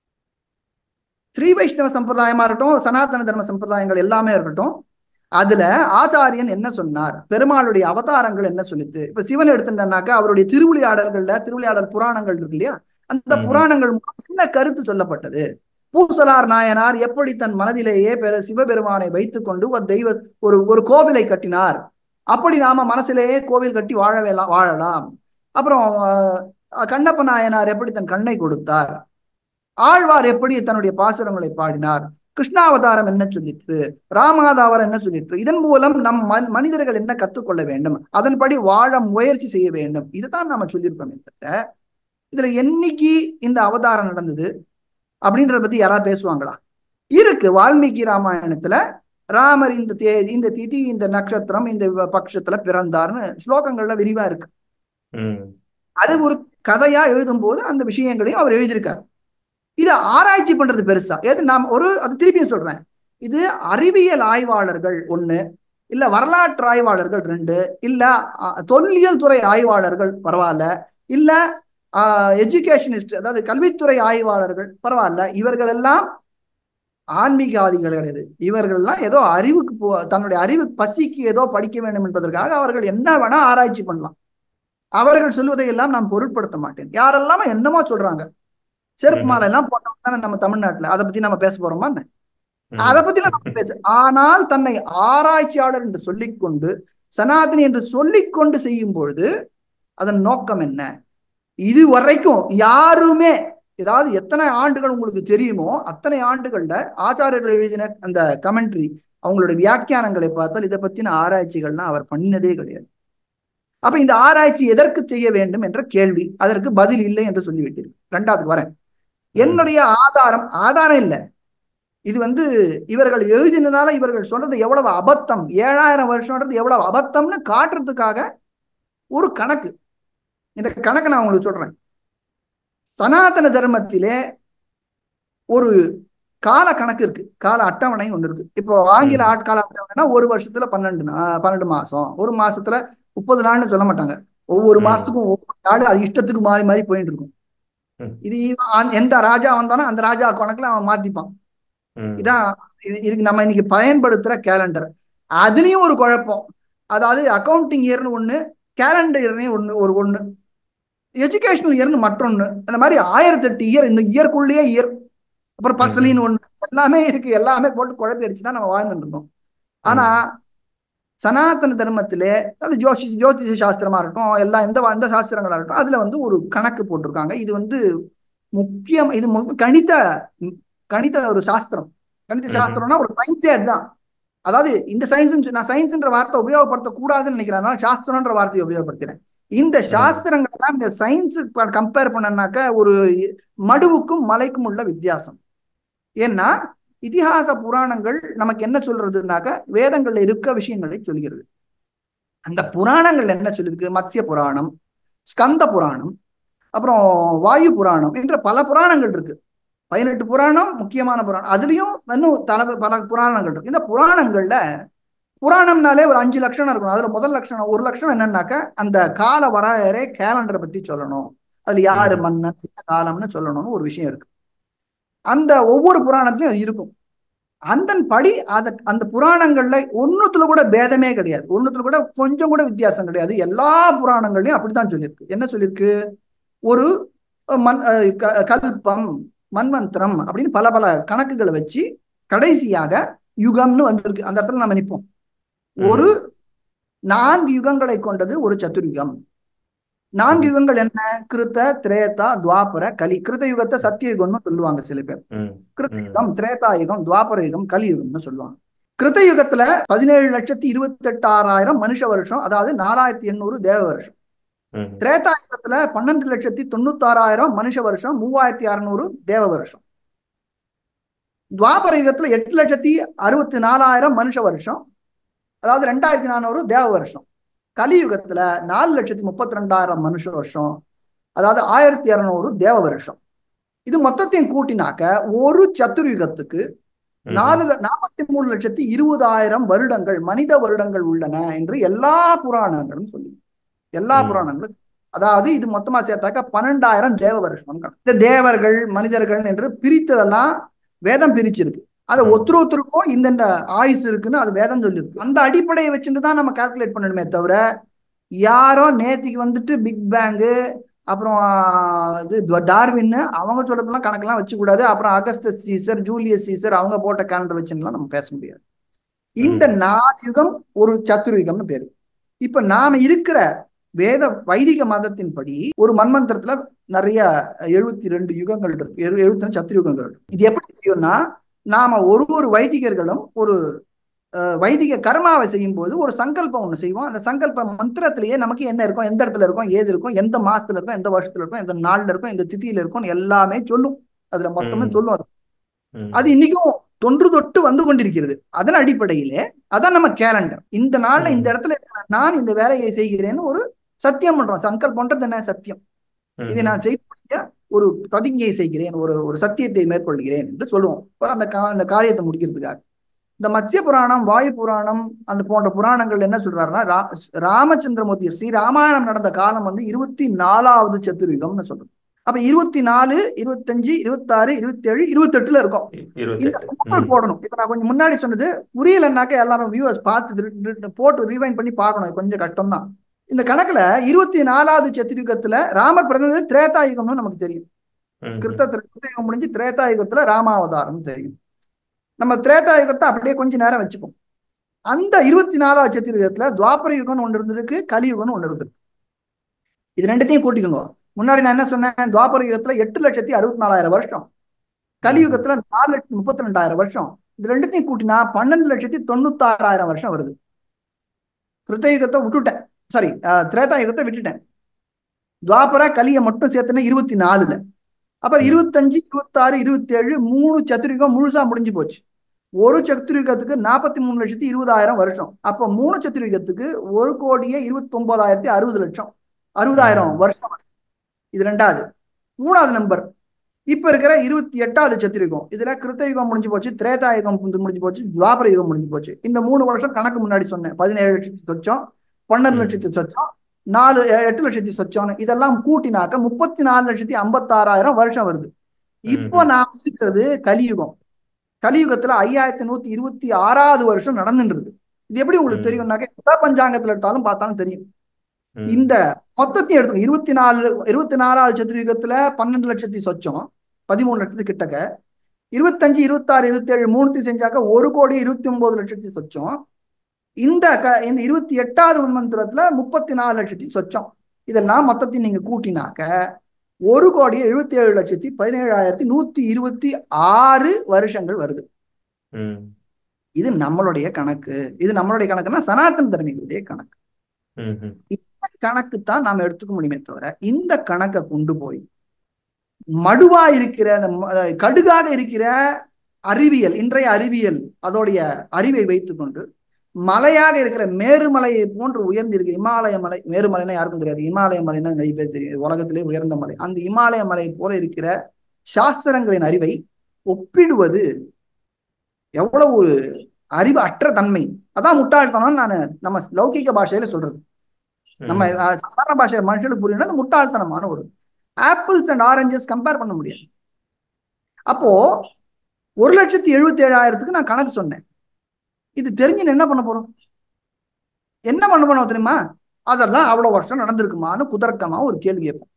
ஸ்ரீ வைஷ்ணவ சம்பிரதாயமா இருக்கட்டும் சனாதன தர்ம சம்பிரதாயங்கள் எல்லாமே இருக்கட்டும் அதுல ஆச்சாரியன் என்ன சொன்னார் பெருமாளுடைய அவதாரங்கள் என்ன சொல்லித்து இப்ப சிவன் எடுத்துட்டோம்னாக்கா அவருடைய திருவிளையாடல்கள்ல திருவிளையாடல் புராணங்கள் இருக்கு இல்லையா அந்த ம்ஹும். புராணங்கள் மூலம் என்ன கருத்து சொல்லப்பட்டது பூசலார் நாயனார் எப்படி தன் மனதிலேயே பெற சிவபெருமானை வைத்துக்கொண்டு ஒரு தெய்வ ஒரு ஒரு கோவிலை கட்டினார் அப்படி நாம மனசிலேயே கோவில் கட்டி வாழவேலாம் வாழலாம் அப்புறம் அஹ், கண்ணப்ப நாயனார் எப்படி தன் கண்ணை கொடுத்தார் ஆழ்வார் எப்படி தன்னுடைய பாசுரங்களை பாடினார் கிருஷ்ணாவதாரம் என்ன சொல்லிற்று ராமாதாவரம் என்ன சொல்லிற்று இதன் மூலம் நம் மன்- மனிதர்கள் என்ன கத்துக்கொள்ள வேண்டும் அதன்படி வாழ முயற்சி செய்ய வேண்டும் இதுதான் நாம சொல்லியிருக்கோமே தவிர இதுல என்னைக்கு இந்த அவதாரம் நடந்தது அப்படின்றத பத்தி யாராவது பேசுவாங்களா இருக்கு வால்மீகி ராமாயணத்துல ராமர் இந்த தேதி இந்த திதி இந்த நட்சத்திரம் இந்த வ- பட்சத்துல பிறந்தார்னு ஸ்லோகங்கள்ல விரிவா இருக்கு ம். அது ஒரு கதையா எழுதும்போது அந்த விஷயங்களையும் அவர் எழுதியிருக்கார் இதை ஆராய்ச்சி பண்றது பெருசா எது நாம் ஒரு அது திருப்பியும் சொல்றேன் இது அறிவியல் ஆய்வாளர்கள் ஒண்ணு இல்ல வரலாற்று ஆய்வாளர்கள் ரெண்டு இல்ல அ, தொல்லியல் துறை ஆய்வாளர்கள் பரவாயில்ல இல்ல எஜுகேஷனிஸ்ட் அதாவது கல்வித்துறை ஆய்வாளர்கள் பரவாயில்ல இவர்கள் எல்லாம் ஆன்மீகவாதிகள் கிடையாது இவர்கள் எல்லாம் ஏதோ அறிவுக்கு போ தன்னுடைய அறிவு பசிக்கு ஏதோ படிக்க வேண்டும் என்பதற்காக அவர்கள் என்ன வேணா ஆராய்ச்சி பண்ணலாம் அவர்கள் சொல்வதை எல்லாம் நான் பொருட்படுத்த மாட்டேன் யாரெல்லாம என்னமோ சொல்றாங்க செருப்பு ம்ஹும். மாலை எல்லாம் போட்டவங்க தானே நம்ம தமிழ்நாட்டுல அதை பத்தி நம்ம பேச போறோமா என்ன ம். அதை பத்திலாம் நம்ம பேச ஆனால் தன்னை ஆராய்ச்சியாளர் என்று சொல்லிக்கொண்டு சனாதனி என்று சொல்லிக்கொண்டு செய்யும் பொழுது அதன் நோக்கம் என்ன இது வரைக்கும் யாருமே ஏதாவது எத்தனை ஆண்டுகள் உங்களுக்கு தெரியுமோ அத்தனை ஆண்டுகள்ல ஆச்சாரியர்கள் எழுதின அந்த கமெண்ட்ரி அவங்களுடைய வியாக்கியானங்களை பார்த்தால் இதை பத்தின ஆராய்ச்சிகள்லாம் அவர் பண்ணினதே கிடையாது அப்ப இந்த ஆராய்ச்சி எதற்கு செய்ய வேண்டும் என்ற கேள்வி அதற்கு பதில் இல்லை என்று சொல்லிவிட்டீர்கள் ரெண்டாவதுக்கு வரேன் என்னுடைய ஆதாரம் ஆதாரம் இல்லை இது வந்து இவர்கள் எழுதினதால இவர்கள் சொல்றது எவ்வளவு அபத்தம் ஏழாயிரம் வருஷம்ன்றது எவ்வளவு அபத்தம்னு காட்டுறதுக்காக ஒரு கணக்கு இந்த கணக்கு நான் உங்களுக்கு சொல்றேன் சனாதன தர்மத்திலே ஒரு கால கணக்கு இருக்கு கால அட்டவணை ஒன்று இருக்கு இப்போ ஆங்கில ம். ஆட்கால அட்டவணைனா ஒரு வருஷத்துல பன்னெண்டு நா- பன்னெண்டு மாசம் ஒரு மாசத்துல முப்பது நாள்னு சொல்ல மாட்டாங்க ஒவ்வொரு ம். மாசத்துக்கும் ஒவ்வொரு நாள் அது இஷ்டத்துக்கு மாறி மாறி போயிட்டு இருக்கும் ம். இது இவன் அந்த- எந்த ராஜா வந்தானோ அந்த ராஜா கணக்குல அவன் மாத்திப்பான் ம். இதான் இது- இதுக்கு நம்ம இன்னைக்கு பயன்படுத்துற கேலண்டர் அதுலயும் ஒரு குழப்பம் அதாவது அக்கவுண்டிங் இயர்னு ஒண்ணு கேலண்டர் இயர்னு ஒண்ணு ஒரு ஒண்ணு எஜுகேஷனல் இயர்னு மற்றொன்னு அந்த மாதிரி ஆயிரத்தி எட்டு இயர் இந்த இயர்க்குள்ளேயே இயர் அப்புறம் பசலின்னு ஒண்ணு எல்லாமே இருக்கு எல்லாமே போட்டு குழப்பி அடிச்சு தான் நம்ம வாழ்ந்துட்டு இருக்கோம் ஆனா சனாதன தர்மத்திலே அது ஜோசி ஜோதிஷ சாஸ்திரமா இருக்கட்டும் எல்லாம் எந்த எந்த சாஸ்திரங்களா இருக்கட்டும் அதுல வந்து ஒரு கணக்கு போட்டிருக்காங்க இது வந்து முக்கியம் இது மு- கணித கணித ஒரு சாஸ்திரம் கணித ம்ஹும். சாஸ்திரம்னா ஒரு சயின்ஸே அதுதான் அதாவது இந்த சயின்ஸ் நான் சயின்ஸ்ன்ற வார்த்தை உபயோகப்படுத்த கூடாதுன்னு நினைக்கிறேன் அதனால சாஸ்திரம்ன்ற வார்த்தையை உபயோகப்படுத்துறேன் இந்த சாஸ்திரங்கள் எல்லாம் இந்த சயின்ஸ் கம்பேர் பண்ணனாக்க ஒரு மடுவுக்கும் மலைக்கும் உள்ள வித்தியாசம் ஏன்னா இதிகாச புராணங்கள் நமக்கு என்ன சொல்றதுனாக்க வேதங்கள்ல இருக்க விஷயங்களை சொல்கிறது அந்த புராணங்கள் என்ன சொல்லியிருக்கு மத்ஸ்ய புராணம் ஸ்கந்த புராணம் அப்புறம் வாயு புராணம் என்ற பல புராணங்கள் இருக்கு பதினெட்டு புராணம் முக்கியமான புராணம் அதுலயும் இன்னும் தல பல புராணங்கள் இருக்கு இந்த புராணங்கள்ல புராணம்னாலே ஒரு அஞ்சு லட்சணம் இருக்கணும் அதுல முதல் லட்சணம் ஒரு லட்சணம் என்னன்னாக்க அந்த கால வரையறை கேலண்டரை பத்தி சொல்லணும் அதுல யாரு ம். மன்னன் என்ன காலம்னு சொல்லணும்னு ஒரு விஷயம் இருக்கு அந்த ஒவ்வொரு புராணத்திலயும் அது இருக்கும் அந்த படி அத அந்த புராணங்கள்ல ஒண்ணுத்துல கூட பேதமே கிடையாது ஒண்ணுத்துல கூட கொஞ்சம் கூட வித்தியாசம் கிடையாது எல்லா புராணங்கள்லயும் அப்படித்தான் சொல்லியிருக்கு என்ன சொல்லியிருக்கு ஒரு மண் அஹ் க- கல்பம் மன்வந்திரம் அப்படின்னு பல பல கணக்குகளை வச்சு கடைசியாக யுகம்னு வந்திருக்கு அந்த இடத்துல நம்ம நிற்போம் ஒரு நான்கு யுகங்களை கொண்டது ஒரு சதுர்யுகம் நான்கு யுகங்கள் என்ன கிருத்த திரேதா துவாபர கலி கிருத்த யுகத்தை சத்தியயுகம்னு சொல்லுவாங்க சில பேர் ம், கிருத்த யுகம் திரேதா யுகம் துவாபர யுகம் கலியுகம்னு சொல்லுவாங்க கிருத்த யுகத்துல பதினேழு லட்சத்தி இருபத்தி எட்டாயிரம் மனுஷ வருஷம் அதாவது நாலாயிரத்தி எண்ணூறு தேவ வருஷம் ம், திரேதா யுகத்துல பன்னெண்டு லட்சத்தி தொண்ணூத்தாறாயிரம் மனுஷ வருஷம் மூவாயிரத்தி அறுநூறு தேவ வருஷம் துவாபர யுகத்துல எட்டு லட்சத்தி அறுபத்தி நாலாயிரம் மனுஷ வருஷம் அதாவது ரெண்டாயிரத்தி நானூறு தேவ வருஷம் கலியுகத்துல நாலு லட்சத்தி முப்பத்தி ரெண்டாயிரம் மனுஷ வருஷம் அதாவது ஆயிரத்தி இருநூறு தேவ வருஷம் இது மொத்தத்தையும் கூட்டினாக்க ஒரு சத்துர்யுகத்துக்கு ம். நாலு ல- நாற்பத்தி மூணு லட்சத்தி இருபதாயிரம் வருடங்கள் மனித வருடங்கள் உள்ளன என்று எல்லா புராணங்களும் சொல்லி எல்லா ம். புராணங்களும் அதாவது இது மொத்தமா சேர்த்தாக்க பன்னெண்டாயிரம் தேவ வருஷம் கணக்கு. இந்த தேவர்கள் மனிதர்கள் என்று பிரித்ததெல்லாம் வேதம் பிரிச்சிருக்கு அதை ம். ஒருத்தர் ஒருத்தருக்கும் இந்தந்த ஆயுசு இருக்குன்னு அது வேதம் சொல்லியிருக்கு அந்த அடிப்படையை வச்சுட்டு தான் நம்ம கால்குலேட் பண்ணணுமே தவிர யாரோ நேத்திக்கு வந்துட்டு பிக் பேங்கு அப்புறம் ஆஹ், இது ட- டார்வின்னு அவங்க சொல்றதெல்லாம் கணக்கெல்லாம் வச்சு கூடாது அப்புறம் அகஸ்டஸ் சீசர் ஜூலியஸ் சீசர் அவங்க போட்ட கேலண்டர் வச்சுலாம் நம்ம பேச முடியாது இந்த நாலு யுகம் ஒரு சத்துர்யுகம்னு பேரு இப்ப நாம இருக்கிற வேத வைதிக மதத்தின்படி ஒரு மன்மந்திரத்துல நிறைய எழுபத்தி ரெண்டு யுகங்கள் இருக்கு எழு- எழுபத்தி ரெண்டு சத்துருயுகங்கள் இருக்கு இது எப்படி தெரியும்னா நாம ஒரு ஒரு வைதிகர்களும் ஒரு அஹ், வைதிக கர்மாவை செய்யும் போது ஒரு சங்கல்பம் ஒண்ணு செய்வோம் அந்த சங்கல்ப மந்திரத்திலேயே நமக்கு என்ன இருக்கும் எந்த இடத்துல இருக்கும் ஏது இருக்கும் எந்த மாசத்துல இருக்கும் எந்த வருஷத்துல இருக்கும் எந்த நாள்ல இருக்கும் எந்த திதியில இருக்கும் எல்லாமே சொல்லும் அதுல மொத்தமே ம். சொல்லும் அது ம். அது இன்னைக்கும் தொன்று தொட்டு வந்து கொண்டிருக்கிறது அதன் அடிப்படையிலே அதான் நம்ம கேலண்டர் இந்த நாள்ல இந்த ம். இடத்துல இருக்கிற நான் இந்த வேலையை செய்கிறேன்னு ஒரு சத்தியம் பண்றோம் சங்கல்பன்றது என்ன சத்தியம் ம். இதை நான் செய்து முடிக்க ஒரு பிரதிஜையை செய்கிறேன் ஒரு ஒரு சத்தியத்தை மேற்கொள்கிறேன் என்று சொல்லுவோம் அப்புறம் அந்த கா- அந்த காரியத்தை முடிக்கிறதுக்காக இந்த மத்ஸ்ய புராணம் வாயு புராணம் அந்த போன்ற புராணங்கள் என்ன சொல்றாருன்னா ரா ராமச்சந்திரமூர்த்தி ஸ்ரீ ராமாயணம் நடந்த காலம் வந்து இருபத்தி நாலாவது சதுர்யுகம்னு சொல்றோம் அப்ப இருபத்தி நாலு இருபத்தஞ்சு இருபத்தாறு இருபத்தேழு இருபத்தெட்டுல இருக்கும் இந்த இருபத்தெட்டு கூட்டல் ம். போடணும் இப்ப நான் கொஞ்சம் முன்னாடி சொன்னது புரியலன்னாக்க எல்லாரும் வியூவர்ஸ் பார்த்து திரு- திரு- போட்டு ரிவைண்ட் பண்ணி பார்க்கணும் இது கொஞ்சம் கஷ்டம் தான் இந்த கணக்குல இருபத்தி நாலாவது சத்துர்யுகத்துல ராமர் பிறந்தது திரேதா யுகம்னு நமக்கு தெரியும் ம். கிருத்த கிருத்தயுகம் முடிஞ்சு திரேதா யுகத்துல ராமாவதாரம் தெரியும் நம்ம திரேதா யுகத்தை அப்படியே கொஞ்ச நேரம் வச்சுப்போம் அந்த இருபத்தி நாலாவது சத்துர்யுகத்துல துவாபர யுகம்னு ஒன்று இருந்திருக்கு கலியுகம்னு ஒன்று இருந்திருக்கு இது ரெண்டுத்தையும் கூட்டிக்கோங்க முன்னாடி நான் என்ன சொன்னேன் துவாபர யுகத்துல எட்டு லட்சத்தி அறுபத்தி நாலாயிரம் வருஷம் கலியுகத்துல நாலு லட்சத்தி முப்பத்தி ரெண்டாயிரம் வருஷம் இது ரெண்டுத்தையும் கூட்டினா பன்னெண்டு லட்சத்தி தொண்ணூத்தாறாயிரம் வருஷம் வருது கிருத்தயுகத்தை விட்டுட்டேன் சாரி திரேதா யுகத்தை விட்டுட்டேன் துவாபர கலியை மட்டும் சேர்த்துனா இருபத்தி நாலுல அப்புறம் ம். இருபத்தஞ்சு இருபத்தாறு இருபத்தி ஏழு மூணு சதுர்யுகம் முழுசா முடிஞ்சு போச்சு ஒரு சதுர்யுகத்துக்கு நாற்பத்தி மூணு லட்சத்தி இருபதாயிரம் வருஷம் அப்போ மூணு சதுர்யுகத்துக்கு ஒரு கோடியே இருபத்தி ஒன்பதாயிரத்தி அறுபது லட்சம் அறுபதாயிரம் ம். வருஷம் வருது. இது ரெண்டாவது மூணாவது நம்பர் இப்ப இருக்கிற இருபத்தி எட்டாவது சத்துருயுகம் இதுல கிருத்தயுகம் முடிஞ்சு போச்சு திரேதாயுகம் வந்து முடிஞ்சு போச்சு துவாபர யுகம் முடிஞ்சு போச்சு இந்த மூணு வருஷம் கணக்கு முன்னாடி சொன்னேன் பதினேழு லட்சத்தி சொச்சம் பன்னெண்டு ம். லட்சத்தி சொச்சம் நாலு எ- எட்டு லட்சத்தி சொச்சம் இதெல்லாம் கூட்டினாக்க முப்பத்தி நாலு லட்சத்தி ஐம்பத்தாறாயிரம் வருஷம் வருது இப்போ ம்ஹும். நாம் இருக்கிறது கலியுகம் கலியுகத்துல ஐயாயிரத்தி நூத்தி இருபத்தி ஆறாவது வருஷம் நடந்துன்றது இது எப்படி உங்களுக்கு ம். தெரியும்னாக்க எந்த பஞ்சாங்கத்துல எடுத்தாலும் பார்த்தாலும் தெரியும் ம். இந்த மொத்தத்தையும் எடுத்துங்க இருபத்தி நாலு இருபத்தி நாலாவது சதுர்யுகத்துல பன்னெண்டு லட்சத்தி சொச்சம் பதிமூணு லட்சத்து கிட்டக்க இருபத்தஞ்சு இருபத்தாறு இருபத்தேழு மூணுத்தையும் செஞ்சாக்க ஒரு கோடி இருபத்தி ஒன்பது லட்சத்தி சொச்சம் இந்த க இந்த இருபத்தி எட்டாவது உண்மந்திரத்துல முப்பத்தி நாலு லட்சத்தி சொச்சம் இதெல்லாம் மொத்தத்தையும் நீங்க கூட்டினாக்க ஒரு கோடி எழுபத்தி ஏழு லட்சத்தி பதினேழாயிரத்தி நூத்தி இருபத்தி ஆறு வருஷங்கள் வருது ம். இது நம்மளுடைய கணக்கு இது நம்மளுடைய கணக்குன்னா சனாதன தர்மிகளுடைய கணக்கு ம்ஹும். கணக்கு தான் நாம எடுத்துக்க முடியுமே தவிர இந்த கணக்கை கொண்டு போய் மடுவா இருக்கிற அந்த ம- அஹ் கடுகாக இருக்கிற அறிவியல் இன்றைய அறிவியல் அதோடைய அறிவை வைத்துக்கொண்டு மலையாக இருக்கிற மேருமலையை போன்று உயர்ந்திருக்கு இமாலய மலை மேருமலைன்னா யாருக்கும் தெரியாது இமாலய மலைன்னா நிறைய பேர் தெரியும் உலகத்திலே உயர்ந்த மலை அந்த இமாலய மலை போல இருக்கிற சாஸ்திரங்களின் அறிவை ஒப்பிடுவது எவ்வளவு ஒரு அறிவு அற்ற தன்மை அதான் முட்டாள்தனம் நான் நம்ம லௌகிக பாஷையில சொல்றது நம்ம அஹ், சாதாரண பாஷை மனுஷனுக்கு புரியணும் அது முட்டாள்தனமான ஒரு ஆப்பிள்ஸ் அண்ட் ஆரஞ்சஸ் கம்பேர் பண்ண முடியாது அப்போ ஒரு லட்சத்தி எழுபத்தி ஏழாயிரத்துக்கு நான் கணக்கு சொன்னேன் இது தெரிஞ்சு நான் என்ன பண்ண போறோம் என்ன பண்ண போறோம் தெரியுமா அதெல்லாம் அவ்வளவு வருஷம் நடந்திருக்குமான்னு குதர்க்கமா ஒரு கேள்வி கேட்போம்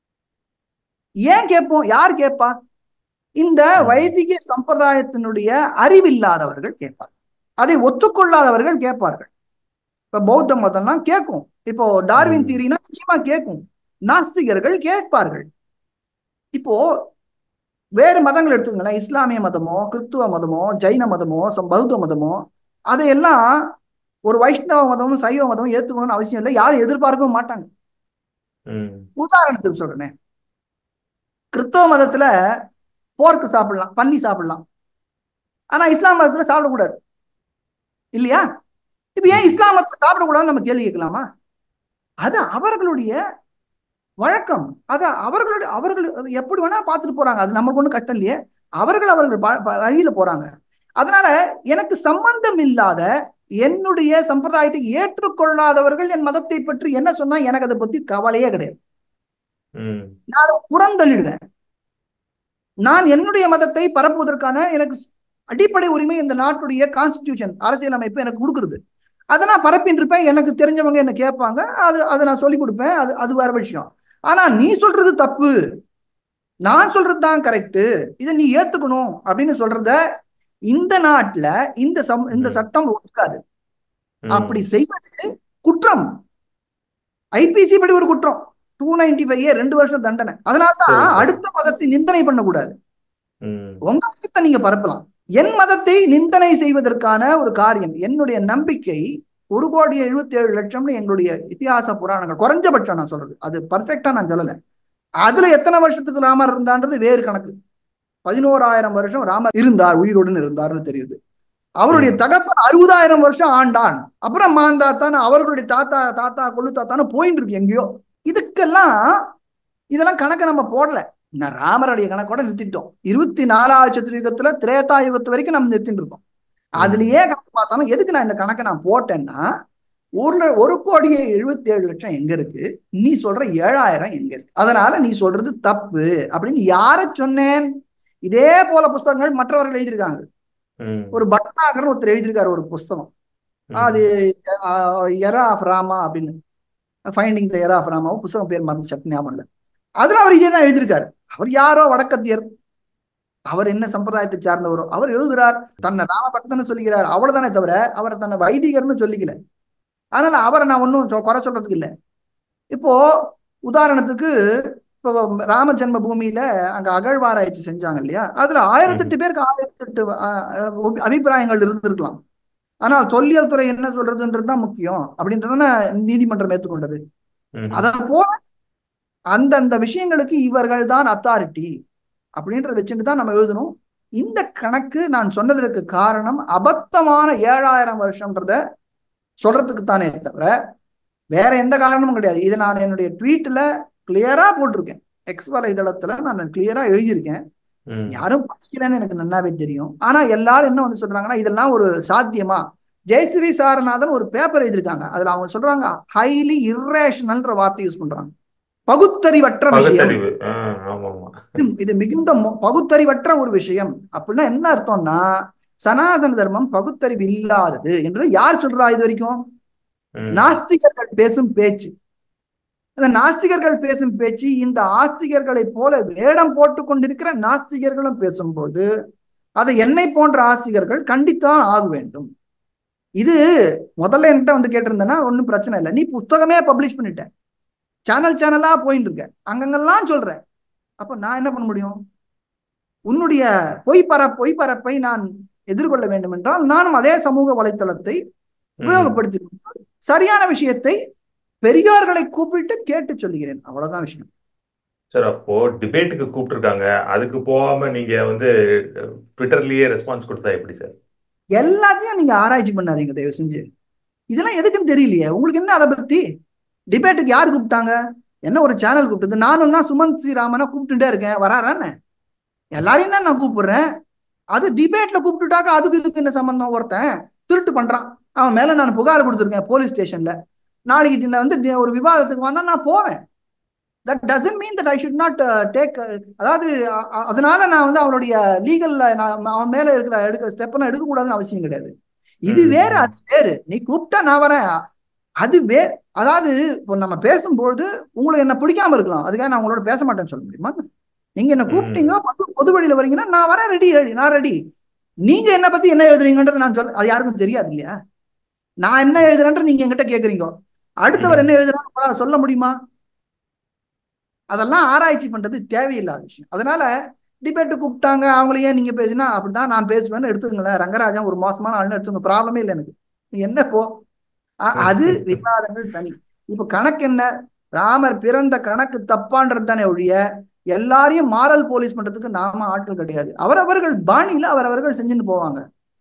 ஏன் கேட்போம் யார் கேட்பா இந்த வைதிக சம்பிரதாயத்தினுடைய அறிவில்லாதவர்கள் கேட்பார் அதை ஒத்துக்கொள்ளாதவர்கள் கேட்பார்கள் இப்ப பௌத்த மதம்லாம் கேட்கும் இப்போ டார்வின் ம். தீரினா நிச்சயமா கேட்கும் நாஸ்திகர்கள் கேட்பார்கள் இப்போ வேறு மதங்கள் எடுத்துக்கங்களேன் இஸ்லாமிய மதமோ கிறிஸ்துவ மதமோ ஜைன மதமோ சம் பௌத்த மதமோ அதையெல்லாம் ஒரு வைஷ்ணவ மதமும் சைவ மதமும் ஏத்துக்கணும்னு அவசியம் இல்லை யாரும் எதிர்பார்க்கவும் மாட்டாங்க ம். உதாரணத்துக்கு சொல்றேனே கிறிஸ்தவ மதத்துல போர்க்கு சாப்பிடலாம் பன்னி சாப்பிடலாம் ஆனா இஸ்லாம் மதத்துல சாப்பிடக்கூடாது இல்லையா இப்ப ஏன் இஸ்லாம் மதத்துல சாப்பிடக்கூடாதுன்னு நம்ம கேள்வி கேட்கலாமா அது அவர்களுடைய வழக்கம் அது அவர்களுடைய அவர்கள் எப்படி வேணா பார்த்துட்டு போறாங்க அது நமக்கு ஒன்றும் கஷ்டம் இல்லையே அவர்கள் அவர்கள் ப- ப- வழியில போறாங்க அதனால எனக்கு சம்பந்தம் இல்லாத என்னுடைய சம்பிரதாயத்தை ஏற்றுக்கொள்ளாதவர்கள் என் மதத்தை பற்றி என்ன சொன்னா எனக்கு அதை பத்தி கவலையே கிடையாது ம். நான் அதை புறந்தள்ளிடுவேன் நான் என்னுடைய மதத்தை பரப்புவதற்கான எனக்கு அடிப்படை உரிமை இந்த நாட்டுடைய கான்ஸ்டிடியூஷன் அரசியலமைப்பு எனக்கு கொடுக்குறது அதை நான் பரப்பின்னு இருப்பேன் எனக்கு தெரிஞ்சவங்க என்ன கேட்பாங்க அது அதை நான் சொல்லி கொடுப்பேன் அது அது வேற விஷயம் ஆனா நீ சொல்றது தப்பு நான் சொல்றது தான் கரெக்ட் இதை நீ ஏத்துக்கணும் அப்படின்னு சொல்றத இந்த நாட்டுல இந்த சம் இந்த ம். சட்டம் ஒத்துக்காது ம். அப்படி செய்வது குற்றம் ஐபிசி படி ஒரு குற்றம் டூ நைன்டி ஃபைவ் ரெண்டு வருஷம் தண்டனை அதனால்தான் சரி, சரி. அடுத்த மதத்தை நிந்தனை பண்ணக்கூடாது ம். உங்க மதத்தை நீங்க பரப்பலாம் என் மதத்தை நிந்தனை செய்வதற்கான ஒரு காரியம் என்னுடைய நம்பிக்கை ஒரு கோடி எழுபத்தி ஏழு லட்சம்னு எங்களுடைய இதிகாச புராணங்கள் குறைஞ்சபட்சம் நான் சொல்றது அது பர்ஃபெக்டா நான் சொல்லல அதுல எத்தனை வருஷத்துக்கு ராமர் இருந்தான்றது வேறு கணக்கு பதினோராயிரம் வருஷம் ராமர் இருந்தார் உயிரோடுன்னு இருந்தார்னு தெரியுது அவருடைய ம். தகப்பன் அறுபதாயிரம் வருஷம் ஆண்டான் அப்புறம் மாந்தாத்தான் அவர்களுடைய தாத்தா தாத்தா கொள்ளு தாத்தான்னு போயிட்டு இருக்கு எங்கேயோ இதுக்கெல்லாம் இதெல்லாம் கணக்கு நம்ம போடல நான் ராமருடைய கணக்கோட நிறுத்திட்டோம் இருபத்தி நாலாவது சதுரயுகத்துல திரேதா யுகத்து வரைக்கும் நம்ம நிறுத்திட்டு இருக்கோம் அதுலயே கணக்கு பார்த்தாலும் எதுக்கு நான் இந்த கணக்கை நான் போட்டேன்னா ஒரு ல- ஒரு கோடியே எழுபத்தி ஏழு லட்சம் எங்க இருக்கு நீ சொல்ற ஏழாயிரம் எங்க இருக்கு அதனால நீ சொல்றது தப்பு அப்படின்னு யார சொன்னேன் இதே போல புஸ்தகங்கள் மற்றவர்கள் எழுதியிருக்காங்க ம். ஒரு பட்நாகர்னு ஒருத்தர் எழுதியிருக்காரு ஒரு புஸ்தகம் ம். அது எரா ஆஃப் ராமா அப்படின்னு ஃபைண்டிங் த எரா ஆஃப் ராமாவும் புஸ்தகம் பேர் மறந்து சட்டு ஞாபகம் இல்லை அதுல அவர் இதே தான் எழுதியிருக்காரு அவர் யாரோ வடக்கத்தியர் அவர் என்ன சம்பிரதாயத்தை சார்ந்தவரோ அவர் எழுதுறார் தன்னை ராமபக்தன்னு சொல்லிக்கிறார் அவ்வளவுதானே தவிர அவர் தன்னை வைதிகர்னு சொல்லிக்கல அதனால அவரை நான் ஒன்றும் குறை சொல்றதுக்கு இல்லை இப்போ உதாரணத்துக்கு இப்போ ராம ஜென்ம பூமியில அங்க அகழ்வாராய்ச்சி செஞ்சாங்க இல்லையா அதுல ஆயிரத்தெட்டு பேருக்கு ஆயிரத்தெட்டு அஹ், அஹ், அபிப்பிராயங்கள் இருந்திருக்கலாம் ஆனால் தொல்லியல் துறை என்ன சொல்றதுன்றது தான் முக்கியம் அப்படின்றதான நீதிமன்றம் ஏற்றுக்கொண்டது ம். அத போல அந்தந்த விஷயங்களுக்கு இவர்கள் தான் அத்தாரிட்டி அப்படின்றத வச்சுட்டு தான் நம்ம எழுதணும் இந்த கணக்கு நான் சொன்னதற்கு காரணம் அபத்தமான ஏழாயிரம் வருஷம்ன்றத சொல்றதுக்கு தானே தவிர வேற எந்த காரணமும் கிடையாது இதை நான் என்னுடைய ட்வீட்ல கிளியரா போட்டிருக்கேன் எக்ஸ் வலைதளத்துல நான் கிளியரா எழுதியிருக்கேன் ம். யாரும் படிக்கலன்னு எனக்கு நல்லாவே தெரியும் ஆனா எல்லாரும் என்ன வந்து சொல்றாங்கன்னா இதெல்லாம் ஒரு சாத்தியமா ஜெயஸ்ரீ சாரநாதன் ஒரு பேப்பர் எழுதியிருக்காங்க அதுல அவங்க சொல்றாங்க ஹைலி இர்ரேஷனல்ன்ற வார்த்தை யூஸ் பண்றாங்க பகுத்தறிவற்ற விஷயம் பகுத்தறிவு ஆ, ஆமா ஆமா இது- இது மிகுந்த மோ- பகுத்தறிவற்ற ஒரு விஷயம் அப்படின்னா என்ன அர்த்தம்னா சனாதன தர்மம் பகுத்தறிவு இல்லாதது என்று யார் சொல்றா இது வரைக்கும் ம். நாஸ்திகர்கள் பேசும் பேச்சு இந்த நாஸ்திகர்கள் பேசும் பேச்சு இந்த ஆஸ்திகர்களைப் போல வேடம் போட்டு கொண்டிருக்கிற நாஸ்திகர்களும் பேசும்போது அதை என்னை போன்ற ஆஸ்திகர்கள் கண்டித்தான் ஆக வேண்டும் இது முதல்ல என்கிட்ட வந்து கேட்டிருந்தேன்னா ஒன்றும் பிரச்சனை இல்லை நீ புஸ்தகமே பப்ளிஷ் பண்ணிட்ட சேனல் சேனலா போயிட்டு இருக்க அங்கங்கெல்லாம் சொல்ற அப்ப நான் என்ன பண்ண முடியும் உன்னுடைய பொய் பர பொய் பரப்பை நான் எதிர்கொள்ள வேண்டும் என்றால் நானும் அதே சமூக வலைத்தளத்தை உபயோகப்படுத்தி சரியான விஷயத்தை பெரியோர்களை கூப்பிட்டு கேட்டு சொல்லுகிறேன் அவ்வளவுதான் விஷயம் சார் அப்போ டிபேட்டுக்கு கூப்பிட்டுருக்காங்க அதுக்கு போகாம நீங்க வந்து ட்விட்டர்லயே ரெஸ்பான்ஸ் கொடுத்தா எப்படி சார் எல்லாத்தையும் நீங்க ஆராய்ச்சி பண்ணாதீங்க தயவு செஞ்சு இதெல்லாம் எதுக்குன்னு தெரியலையே உங்களுக்கு என்ன அதை பத்தி டிபேட்டுக்கு யார் கூப்பிட்டாங்க என்ன ஒரு சேனல் கூப்பிட்டது நானும் தான் சுமந்த் ஸ்ரீராமனை கூப்பிட்டுட்டே இருக்கேன் வராரான்னு எல்லாரையும் தான் நான் கூப்பிடுறேன் அது டிபேட்ல கூப்பிட்டுட்டாக்க அதுக்கு இதுக்கு என்ன சம்பந்தம் ஒருத்தன் திருட்டு பண்றான் அவன் மேல நான் புகார் கொடுத்துருக்கேன் போலீஸ் ஸ்டேஷன்ல நாளைக்கு நான் வந்து டி- ஒரு விவாதத்துக்கு வந்தா நான் போவேன் that doesn't mean that I should not take அதாவது அ- அ- அதனால நான் வந்து அவனுடைய லீகல்ல நான் அவன் மேல இருக்கிற எடுக்க ஸ்டெப் நான் எடுக்கக்கூடாதுன்னு அவசியம் கிடையாது இது ம், வேறு ம். அது வேறு நீ கூப்பிட்டா நான் வரேன் அது வே அதாவது இப்போ நம்ம பேசும்பொழுது உங்களுக்கு என்ன பிடிக்காம இருக்கலாம் அதுக்காக நான் உங்களோட பேச மாட்டேன்னு சொல்ல முடியுமா நீங்க என்ன ம். கூப்பிட்டீங்க பொது பொது வழியில வரீங்கன்னா நான் வரேன் ரெடி ரெடி நான் ரெடி நீங்க என்ன பத்தி என்ன எழுதுறீங்கன்றது நான் சொல்ல அது யாருக்கும் தெரியாது இல்லையா நான் என்ன எழுதுறேன்றது நீங்க என்கிட்ட கேக்குறீங்க அடுத்தவர் ம். என்ன எழுதுறான்னு உங்களால சொல்ல முடியுமா அதெல்லாம் ஆராய்ச்சி பண்றது தேவையில்லாத விஷயம் அதனால டிபேட்டு கூப்பிட்டாங்க அவங்கள ஏன் நீங்க பேசினா அப்படிதான் நான் பேசுவேன்னு எடுத்துக்கங்களேன் ரங்கராஜன் ஒரு மோசமான ஆளுன்னு எடுத்துங்க ப்ராப்ளமே இல்லை எனக்கு நீ என்ன போ அ- அது விவாதங்கள் தனி இப்ப கணக்கு என்ன ராமர் பிறந்த கணக்கு தப்பான்றது தானே ஒழிய எல்லாரையும் மாரல் போலீஸ் பண்றதுக்கு நாம ஆட்கள் கிடையாது அவரவர்கள் பாணியில அவரவர்கள் செஞ்சுட்டு போவாங்க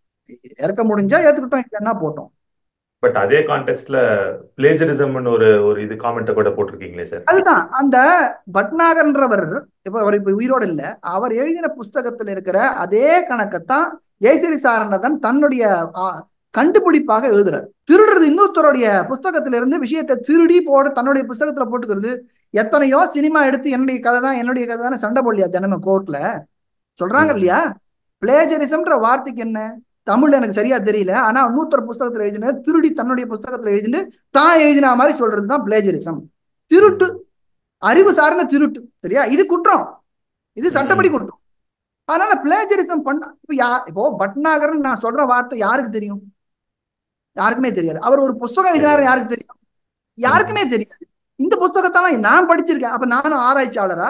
ஏற்க முடிஞ்சா ஏத்துக்கிட்டோம் இல்லைன்னா போட்டோம் பட் அதே கான்டெஸ்ட்ல பிளேஜரிசம்னு ஒரு ஒரு இது காமெண்ட்டை கூட போட்டிருக்கீங்களே சார் அதுதான் அந்த பட்நாகர்ன்றவர் இப்ப அவர் இப்ப உயிரோடு இல்ல அவர் எழுதின புஸ்தகத்துல இருக்கிற அதே கணக்கைத்தான் ஜெயசிறி சாரணதன் தன்னுடைய ஆ, கண்டுபிடிப்பாக எழுதுறார் திருடுறது இன்னொருத்தருடைய புஸ்தகத்துல இருந்து விஷயத்தை திருடி போட தன்னுடைய புஸ்தகத்துல போட்டுக்கிறது எத்தனையோ சினிமா எடுத்து என்னுடைய கதை தான் என்னுடைய கதை தானே சண்டை போடலையா தினமும் கோர்ட்ல சொல்றாங்க ம். இல்லையா பிளேஜரிசம்ன்ற வார்த்தைக்கு என்ன தமிழ்ல எனக்கு சரியா தெரியல ஆனா இன்னொருத்தர் புஸ்தகத்துல எழுதின திருடி தன்னுடைய புஸ்தகத்துல எழுதிட்டு தான் எழுதின மாதிரி சொல்றது தான் பிளேஜரிசம் திருட்டு அறிவு சார்ந்த திருட்டு சரியா இது குற்றம் இது சட்டப்படி குற்றம் அதனால பிளேஜரிசம் பண்ண இப்போ யா இப்போ பட்நாகர்னு நான் சொல்ற வார்த்தை யாருக்கு தெரியும் யாருக்குமே தெரியாது அவர் ஒரு புஸ்தகம் எழுதினாரு யாருக்கு தெரியும் யாருக்குமே தெரியாது இந்த புஸ்தகத்தெல்லாம் நான் படிச்சிருக்கேன் அப்ப நானும் ஆராய்ச்சியாளரா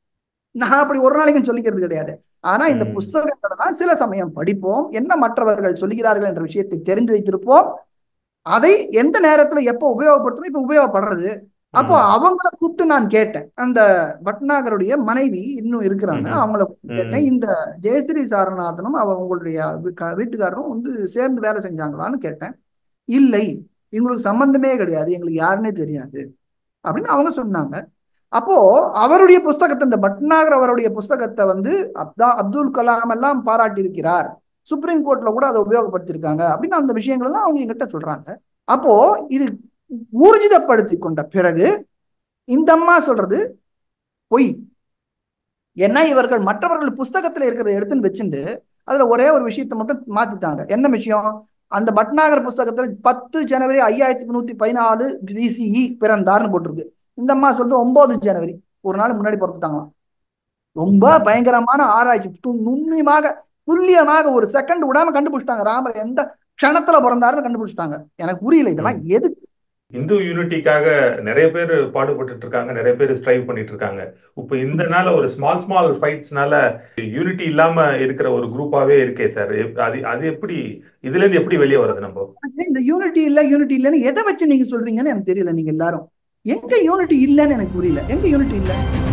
நான் அப்படி ஒரு நாளைக்கும் சொல்லிக்கிறது கிடையாது ஆனா இந்த ம். புஸ்தகங்களை தான் சில சமயம் படிப்போம் என்ன மற்றவர்கள் சொல்லுகிறார்கள் என்ற விஷயத்தை தெரிந்து வைத்திருப்போம் அதை எந்த நேரத்துல எப்போ உபயோகப்படுத்தணும் இப்ப உபயோகப்படுறது அப்போ ம். அவங்கள கூப்பிட்டு நான் கேட்டேன் அந்த பட்நாகருடைய மனைவி இன்னும் இருக்கிறாங்க ம்ஹும். அவங்கள கூப்பிட்டு கேட்டேன் ம். இந்த ஜெயஸ்ரீ சாரநாதனும் அவ உங்களுடைய வீ- க- வீட்டுக்காரரும் வந்து சேர்ந்து வேலை செஞ்சாங்களான்னு கேட்டேன் இல்லை எங்களுக்கு சம்பந்தமே கிடையாது எங்களுக்கு யாருன்னே தெரியாது அப்படின்னு அவங்க சொன்னாங்க அப்போ அவருடைய புஸ்தகத்தை இந்த பட்நாகர் அவருடைய புஸ்தகத்தை வந்து அப்தா அப்துல் கலாம் எல்லாம் பாராட்டி இருக்கிறார் சுப்ரீம் கோர்ட்ல கூட அதை உபயோகப்படுத்தியிருக்காங்க அப்படின்னு அந்த விஷயங்கள் எல்லாம் அவங்க எங்கிட்ட சொல்றாங்க அப்போ இது ஊர்ஜிதப்படுத்தி கொண்ட பிறகு இந்த அம்மா சொல்றது பொய் ஏன்னா இவர்கள் மற்றவர்கள் புஸ்தகத்துல இருக்கிறத எடுத்துன்னு வச்சுட்டு அதுல ஒரே ஒரு விஷயத்தை மட்டும் மாத்திட்டாங்க என்ன விஷயம் அந்த பட்நாகர் புஸ்தகத்துல பத்து ஜனவரி ஐயாயிரத்தி முன்னூத்தி பதினாலு பிசிஇ பிறந்தார்னு போட்டிருக்கு இந்த அம்மா சொல்றது ஒன்பது ஜனவரி ஒரு நாள் முன்னாடி பிறந்துட்டாங்களாம் ரொம்ப பயங்கரமான ஆராய்ச்சி து- நுண்ணியமாக துல்லியமாக ஒரு செகண்ட் விடாம கண்டுபிடிச்சிட்டாங்க ராமர் எந்த க்ஷணத்துல பிறந்தாருன்னு கண்டுபிடிச்சிட்டாங்க எனக்கு புரியல இதெல்லாம் எதுக்கு இந்து யூனிட்டிக்காக நிறைய பேர் பாடுபட்டுட்டு இருக்காங்க நிறைய பேர் ஸ்ட்ரைவ் பண்ணிட்டு இருக்காங்க இப்போ இந்த நாள் ஒரு ஸ்மால் ஸ்மால் ஃபைட்ஸ்னால யூனிட்டி இல்லாம இருக்கிற ஒரு குரூப்பாவே இருக்கே சார் அது அது எப்படி இதுல இருந்து எப்படி வெளியே வருது நம்ம இந்த யூனிட்டி இல்ல யூனிட்டி இல்லைன்னு எதை வச்சு நீங்க சொல்றீங்கன்னு எனக்கு தெரியல நீங்க எல்லாரும் எங்க யூனிட்டி இல்லைன்னு எனக்கு புரியல எங்க யூனிட்டி இல்ல